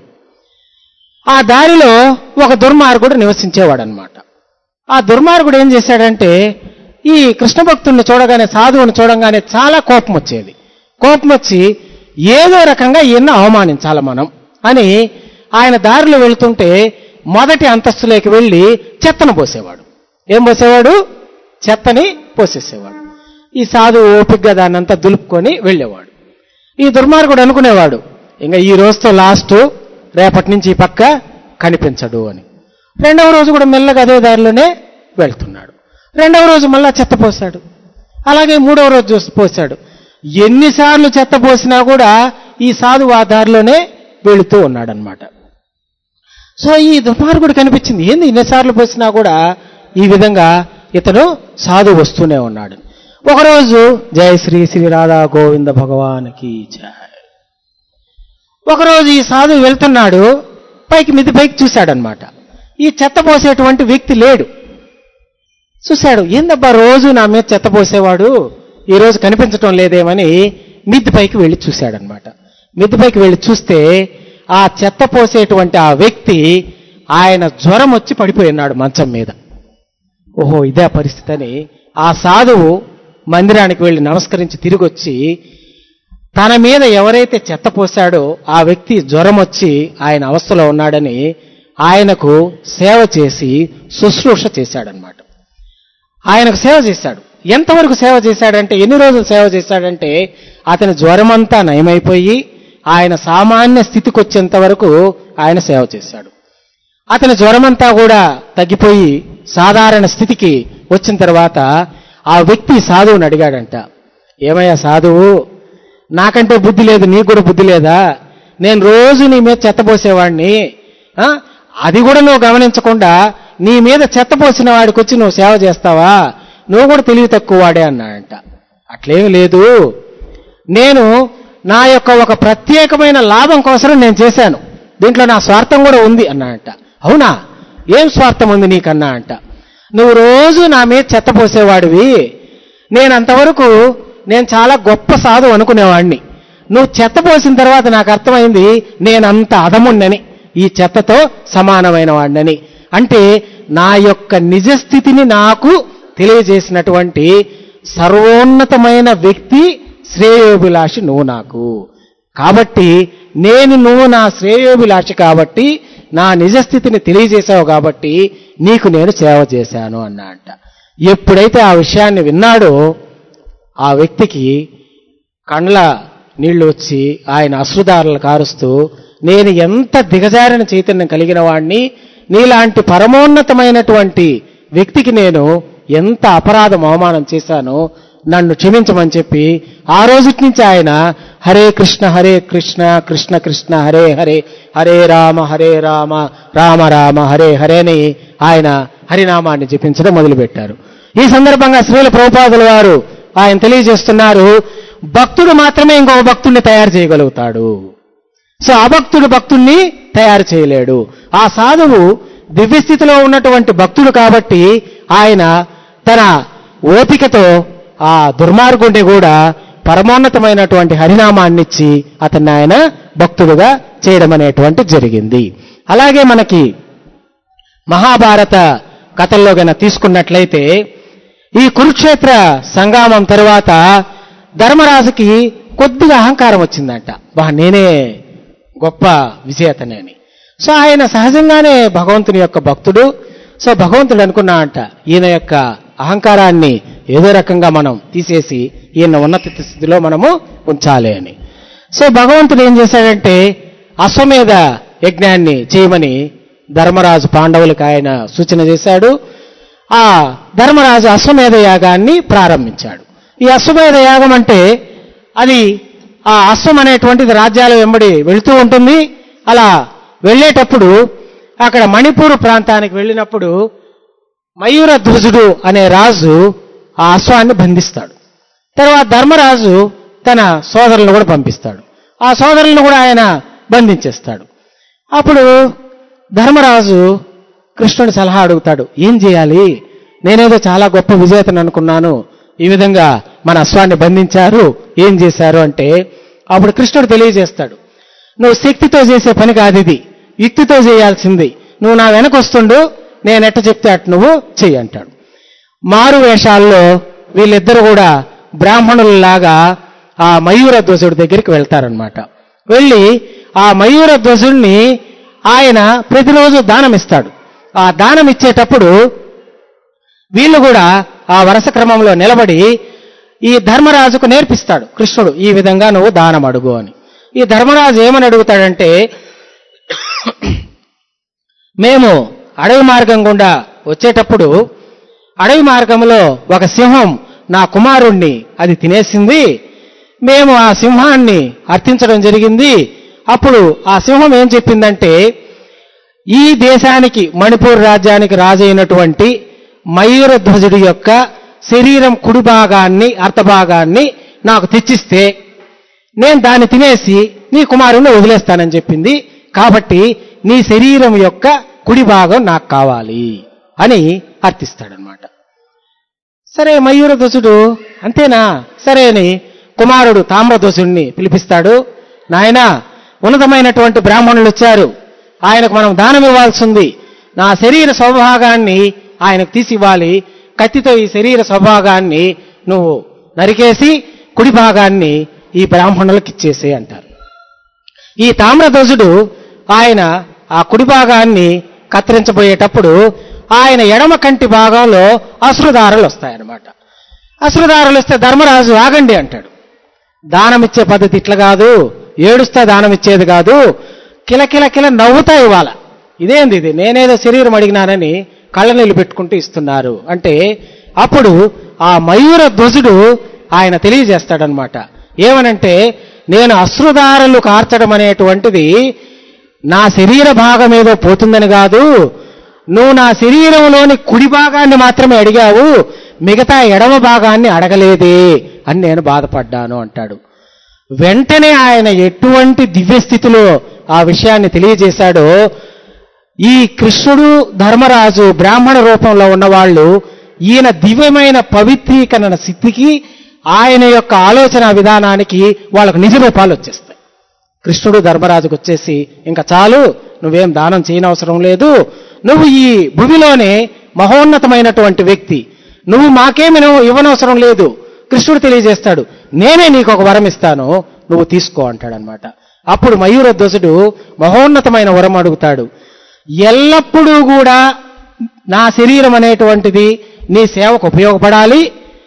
ఆ దారిలో ఒక దుర్మార్గుడు నివసించేవాడు అనమాట ఆ దుర్మార్గుడు ఏం చేశాడంటే ఈ కృష్ణ భక్తుల్ని చూడగానే సాధువుని చూడగానే చాలా కోపం వచ్చేది కోపం వచ్చి ఏదో రకంగా ఎన్నో అవమానించాలి మనం అని ఆయన దారిలో వెళుతుంటే మొదటి అంతస్తులోకి వెళ్ళి చెత్తను పోసేవాడు ఏం పోసేవాడు చెత్తని పోసేసేవాడు ఈ సాధువు ఓపిగ్గా దాన్నంతా దులుపుకొని వెళ్ళేవాడు ఈ దుర్మార్గుడు అనుకునేవాడు ఇంకా ఈ రోజుతో లాస్ట్ రేపటి నుంచి ఈ పక్క కనిపించడు అని రెండవ రోజు కూడా మెల్లగా అదే దారిలోనే వెళ్తున్నాడు రెండవ రోజు మళ్ళా చెత్త పోసాడు అలాగే మూడవ రోజు చూసి పోసాడు ఎన్నిసార్లు చెత్త పోసినా కూడా ఈ సాధువు ఆ దారిలోనే వెళుతూ ఉన్నాడనమాట సో ఈ దుర్మార్గుడు కనిపించింది ఏంది ఎన్నిసార్లు పోసినా కూడా ఈ విధంగా ఇతను సాధు వస్తూనే ఉన్నాడు ఒకరోజు జయ శ్రీ శ్రీ రాధా గోవింద భగవానికి జయ ఒకరోజు ఈ సాధువు వెళ్తున్నాడు పైకి మిది పైకి చూశాడనమాట ఈ చెత్త పోసేటువంటి వ్యక్తి లేడు చూశాడు ఏందబ్బా రోజు నా మీద చెత్త పోసేవాడు ఈ రోజు కనిపించటం లేదేమని మిద్ది పైకి వెళ్ళి చూశాడనమాట మిద్ది పైకి వెళ్ళి చూస్తే ఆ చెత్త పోసేటువంటి ఆ వ్యక్తి ఆయన జ్వరం వచ్చి పడిపోయి ఉన్నాడు మంచం మీద ఓహో ఇదే పరిస్థితి అని ఆ సాధువు మందిరానికి వెళ్ళి నమస్కరించి తిరిగి వచ్చి తన మీద ఎవరైతే చెత్త పోశాడో ఆ వ్యక్తి జ్వరం వచ్చి ఆయన అవస్థలో ఉన్నాడని ఆయనకు సేవ చేసి శుశ్రూష చేశాడనమాట ఆయనకు సేవ చేశాడు ఎంతవరకు సేవ చేశాడంటే ఎన్ని రోజులు సేవ చేశాడంటే అతని జ్వరమంతా నయమైపోయి ఆయన సామాన్య స్థితికి వచ్చేంత వరకు ఆయన సేవ చేశాడు అతని జ్వరమంతా కూడా తగ్గిపోయి సాధారణ స్థితికి వచ్చిన తర్వాత ఆ వ్యక్తి సాధువుని అడిగాడంట ఏమయ్యా సాధువు నాకంటే బుద్ధి లేదు నీకు కూడా బుద్ధి లేదా నేను రోజు నీ మీద చెత్త పోసేవాడిని ఆ? అది కూడా నువ్వు గమనించకుండా నీ మీద చెత్త పోసిన వాడికి వచ్చి నువ్వు సేవ చేస్తావా నువ్వు కూడా తెలివి తక్కువ వాడే అన్నాడంట అట్లేమి లేదు నేను నా యొక్క ఒక ప్రత్యేకమైన లాభం కోసం నేను చేశాను దీంట్లో నా స్వార్థం కూడా ఉంది అన్నాడంట అవునా ఏం స్వార్థం ఉంది నీకన్నా అంట నువ్వు రోజు నా మీద చెత్త పోసేవాడివి నేను అంతవరకు నేను చాలా గొప్ప సాధు అనుకునేవాడిని నువ్వు చెత్త పోసిన తర్వాత నాకు అర్థమైంది నేనంత అధముండని ఈ చెత్తతో సమానమైన వాడినని అంటే నా యొక్క నిజస్థితిని నాకు తెలియజేసినటువంటి సర్వోన్నతమైన వ్యక్తి శ్రేయోభిలాషి నువ్వు నాకు కాబట్టి నేను నువ్వు నా శ్రేయోభిలాషి కాబట్టి నా నిజస్థితిని తెలియజేశావు కాబట్టి నీకు నేను సేవ చేశాను అన్న అంట ఎప్పుడైతే ఆ విషయాన్ని విన్నాడో ఆ వ్యక్తికి కండ్ల నీళ్లు వచ్చి ఆయన అశ్రుదారులు కారుస్తూ నేను ఎంత దిగజారిన చైతన్యం కలిగిన వాణ్ణి నీలాంటి పరమోన్నతమైనటువంటి వ్యక్తికి నేను ఎంత అపరాధం అవమానం చేశానో నన్ను క్షమించమని చెప్పి ఆ రోజుటి నుంచి ఆయన హరే కృష్ణ హరే కృష్ణ కృష్ణ కృష్ణ హరే హరే హరే రామ హరే రామ రామ రామ హరే హరే అని ఆయన హరినామాన్ని జపించడం మొదలుపెట్టారు ఈ సందర్భంగా శ్రీల ప్రభుపాదుల వారు ఆయన తెలియజేస్తున్నారు భక్తుడు మాత్రమే ఇంకొక భక్తుడిని తయారు చేయగలుగుతాడు సో అభక్తుడు భక్తుణ్ణి తయారు చేయలేడు ఆ సాధువు దివ్యస్థితిలో ఉన్నటువంటి భక్తుడు కాబట్టి ఆయన తన ఓపికతో ఆ దుర్మార్గుడిని కూడా పరమోన్నతమైనటువంటి హరినామాన్నిచ్చి అతన్ని ఆయన భక్తుడుగా చేయడం అనేటువంటి జరిగింది అలాగే మనకి మహాభారత కథల్లో గన తీసుకున్నట్లయితే ఈ కురుక్షేత్ర సంగ్రామం తరువాత ధర్మరాజుకి కొద్దిగా అహంకారం వచ్చిందంట బా నేనే గొప్ప విజేతనే అని సో ఆయన సహజంగానే భగవంతుని యొక్క భక్తుడు సో భగవంతుడు అనుకున్నా అంట ఈయన యొక్క అహంకారాన్ని ఏదో రకంగా మనం తీసేసి ఈయన ఉన్నత స్థితిలో మనము ఉంచాలి అని సో భగవంతుడు ఏం చేశాడంటే అశ్వమేధ యజ్ఞాన్ని చేయమని ధర్మరాజు పాండవులకు ఆయన సూచన చేశాడు ఆ ధర్మరాజు అశ్వమేధ యాగాన్ని ప్రారంభించాడు ఈ అశ్వమేధ యాగం అంటే అది ఆ అశ్వం అనేటువంటిది రాజ్యాల వెంబడి వెళుతూ ఉంటుంది అలా వెళ్ళేటప్పుడు అక్కడ మణిపూర్ ప్రాంతానికి వెళ్ళినప్పుడు మయూర ధ్వజుడు అనే రాజు ఆ అశ్వాన్ని బంధిస్తాడు తర్వాత ధర్మరాజు తన సోదరులను కూడా పంపిస్తాడు ఆ సోదరులను కూడా ఆయన బంధించేస్తాడు అప్పుడు ధర్మరాజు కృష్ణుడి సలహా అడుగుతాడు ఏం చేయాలి నేనేదో చాలా గొప్ప విజేతను అనుకున్నాను ఈ విధంగా మన అశ్వాన్ని బంధించారు ఏం చేశారు అంటే అప్పుడు కృష్ణుడు తెలియజేస్తాడు నువ్వు శక్తితో చేసే పని కాదు ఇది యుక్తితో చేయాల్సింది నువ్వు నా వెనక వస్తుండు నేను ఎట్ట చెప్తే అటు నువ్వు చెయ్యి అంటాడు మారు వేషాల్లో వీళ్ళిద్దరు కూడా బ్రాహ్మణుల్లాగా ఆ మయూర ధ్వజుడి దగ్గరికి వెళ్తారనమాట వెళ్ళి ఆ మయూర ధ్వజుడిని ఆయన ప్రతిరోజు దానం ఇస్తాడు ఆ దానం ఇచ్చేటప్పుడు వీళ్ళు కూడా ఆ వరుస క్రమంలో నిలబడి ఈ ధర్మరాజుకు నేర్పిస్తాడు కృష్ణుడు ఈ విధంగా నువ్వు దానం అడుగు అని ఈ ధర్మరాజు ఏమని అడుగుతాడంటే మేము అడవి మార్గం గుండా వచ్చేటప్పుడు అడవి మార్గంలో ఒక సింహం నా కుమారుణ్ణి అది తినేసింది మేము ఆ సింహాన్ని అర్థించడం జరిగింది అప్పుడు ఆ సింహం ఏం చెప్పిందంటే ఈ దేశానికి మణిపూర్ రాజ్యానికి రాజైనటువంటి మయూరధ్వజుడి యొక్క శరీరం కుడి భాగాన్ని అర్ధభాగాన్ని నాకు తెచ్చిస్తే నేను దాన్ని తినేసి నీ కుమారుణ్ణి వదిలేస్తానని చెప్పింది కాబట్టి నీ శరీరం యొక్క కుడి భాగం నాకు కావాలి అని అర్థిస్తాడనమాట సరే మయూరధ్వజుడు అంతేనా సరే అని కుమారుడు తామ్రధ్వజుడిని పిలిపిస్తాడు నాయన ఉన్నతమైనటువంటి బ్రాహ్మణులు వచ్చారు ఆయనకు మనం దానం ఇవ్వాల్సి ఉంది నా శరీర స్వభాగాన్ని ఆయనకు తీసి ఇవ్వాలి కత్తితో ఈ శరీర స్వభాగాన్ని నువ్వు నరికేసి కుడి భాగాన్ని ఈ బ్రాహ్మణులకు ఇచ్చేసే అంటారు ఈ తామ్రధ్వజుడు ఆయన ఆ కుడి భాగాన్ని కత్తిరించబోయేటప్పుడు ఆయన ఎడమ కంటి భాగంలో అశ్రుదారులు వస్తాయన్నమాట అశ్రుదారులు వస్తే ధర్మరాజు ఆగండి అంటాడు దానం ఇచ్చే పద్ధతి ఇట్లా కాదు ఏడుస్తా దానం ఇచ్చేది కాదు కిలకిల కిల నవ్వుతా ఇవ్వాల ఇదేంది ఇది నేనేదో శరీరం అడిగినానని కళ్ళ నీళ్ళు పెట్టుకుంటూ ఇస్తున్నారు అంటే అప్పుడు ఆ మయూర ధ్వజుడు ఆయన తెలియజేస్తాడనమాట ఏమనంటే నేను అశ్రుదారులు కార్చడం అనేటువంటిది నా శరీర భాగం ఏదో పోతుందని కాదు నువ్వు నా శరీరంలోని కుడి భాగాన్ని మాత్రమే అడిగావు మిగతా ఎడమ భాగాన్ని అడగలేదే అని నేను బాధపడ్డాను అంటాడు వెంటనే ఆయన ఎటువంటి దివ్య స్థితిలో ఆ విషయాన్ని తెలియజేశాడో ఈ కృష్ణుడు ధర్మరాజు బ్రాహ్మణ రూపంలో ఉన్నవాళ్ళు ఈయన దివ్యమైన పవిత్రీకరణ స్థితికి ఆయన యొక్క ఆలోచన విధానానికి వాళ్ళకు నిజ రూపాలు వచ్చేస్తాయి కృష్ణుడు ధర్మరాజుకు వచ్చేసి ఇంకా చాలు నువ్వేం దానం చేయనవసరం లేదు నువ్వు ఈ భూమిలోనే మహోన్నతమైనటువంటి వ్యక్తి నువ్వు మాకేమి నువ్వు ఇవ్వనవసరం లేదు కృష్ణుడు తెలియజేస్తాడు నేనే నీకు ఒక వరం ఇస్తాను నువ్వు తీసుకో అంటాడనమాట అప్పుడు మయూరధ్వజుడు మహోన్నతమైన వరం అడుగుతాడు ఎల్లప్పుడూ కూడా నా శరీరం అనేటువంటిది నీ సేవకు ఉపయోగపడాలి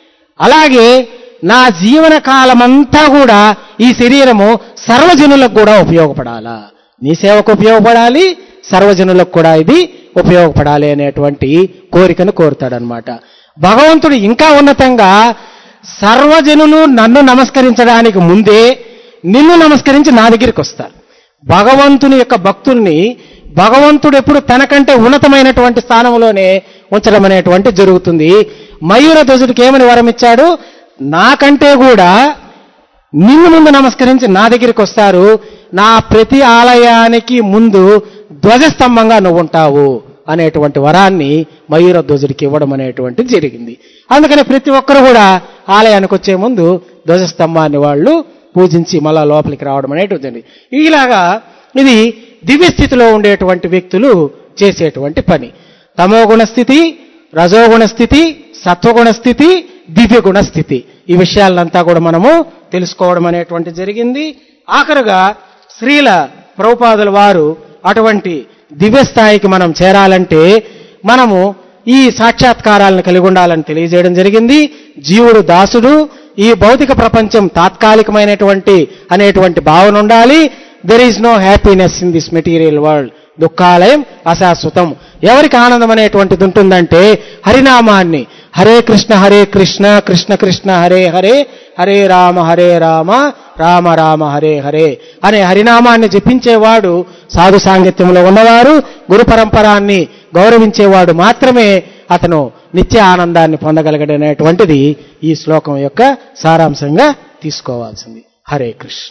అలాగే నా జీవన కాలమంతా కూడా ఈ శరీరము సర్వజనులకు కూడా ఉపయోగపడాలా నీ సేవకు ఉపయోగపడాలి సర్వజనులకు కూడా ఇది ఉపయోగపడాలి అనేటువంటి కోరికను కోరుతాడనమాట భగవంతుడు ఇంకా ఉన్నతంగా సర్వజనులు నన్ను నమస్కరించడానికి ముందే నిన్ను నమస్కరించి నా దగ్గరికి వస్తారు భగవంతుని యొక్క భక్తుల్ని భగవంతుడు ఎప్పుడు తనకంటే ఉన్నతమైనటువంటి స్థానంలోనే ఉంచడం అనేటువంటి జరుగుతుంది మయూర ధ్వజుడికి ఏమని వరం ఇచ్చాడు నాకంటే కూడా నిన్ను ముందు నమస్కరించి నా దగ్గరికి వస్తారు నా ప్రతి ఆలయానికి ముందు ధ్వజస్తంభంగా నువ్వు ఉంటావు అనేటువంటి వరాన్ని మయూర ధ్వజుడికి ఇవ్వడం అనేటువంటిది జరిగింది అందుకని ప్రతి ఒక్కరు కూడా ఆలయానికి వచ్చే ముందు ధ్వజస్తంభాన్ని వాళ్ళు పూజించి మళ్ళా లోపలికి రావడం అనేటువంటిది ఇలాగా ఇది దివ్య స్థితిలో ఉండేటువంటి వ్యక్తులు చేసేటువంటి పని తమోగుణ స్థితి రజోగుణ స్థితి సత్వగుణ స్థితి దివ్యగుణ స్థితి ఈ విషయాలంతా కూడా మనము తెలుసుకోవడం అనేటువంటి జరిగింది ఆఖరుగా శ్రీల ప్రభుపాదుల వారు అటువంటి దివ్య స్థాయికి మనం చేరాలంటే మనము ఈ సాక్షాత్కారాలను కలిగి ఉండాలని తెలియజేయడం జరిగింది జీవుడు దాసుడు ఈ భౌతిక ప్రపంచం తాత్కాలికమైనటువంటి అనేటువంటి భావన ఉండాలి there is no happiness in this material world దుఃఖాలయం అశాశ్వతం ఎవరికి ఆనందం అనేటువంటిది ఉంటుందంటే హరినామాన్ని హరే కృష్ణ హరే కృష్ణ కృష్ణ కృష్ణ హరే హరే హరే రామ హరే రామ రామ రామ హరే హరే అనే హరినామాన్ని జపించేవాడు సాధు సాంగత్యంలో ఉన్నవారు గురు పరంపరాన్ని గౌరవించేవాడు మాత్రమే అతను నిత్య ఆనందాన్ని పొందగలగడనేటువంటిది ఈ శ్లోకం యొక్క సారాంశంగా తీసుకోవాల్సింది హరే కృష్ణ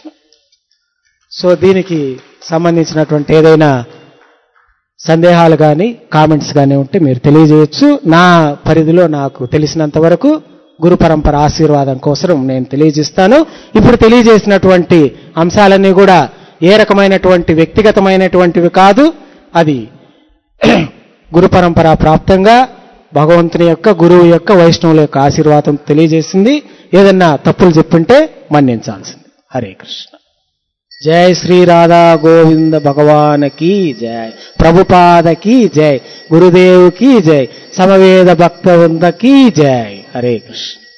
సో దీనికి సంబంధించినటువంటి ఏదైనా సందేహాలు కానీ కామెంట్స్ కానీ ఉంటే మీరు తెలియజేయచ్చు నా పరిధిలో నాకు తెలిసినంత వరకు గురు పరంపర ఆశీర్వాదం కోసం నేను తెలియజేస్తాను ఇప్పుడు తెలియజేసినటువంటి అంశాలన్నీ కూడా ఏ రకమైనటువంటి వ్యక్తిగతమైనటువంటివి కాదు అది గురు పరంపర ప్రాప్తంగా భగవంతుని యొక్క గురువు యొక్క వైష్ణవుల యొక్క ఆశీర్వాదం తెలియజేసింది ఏదన్నా తప్పులు చెప్పుంటే మన్నించాల్సింది హరే కృష్ణ జై శ్రీ రాధా గోవింద భగవాన్ की जय ప్రభుపాద की जय గురుదేవ్ की जय సమవేద భక్తవృంద की जय హరే కృష్ణ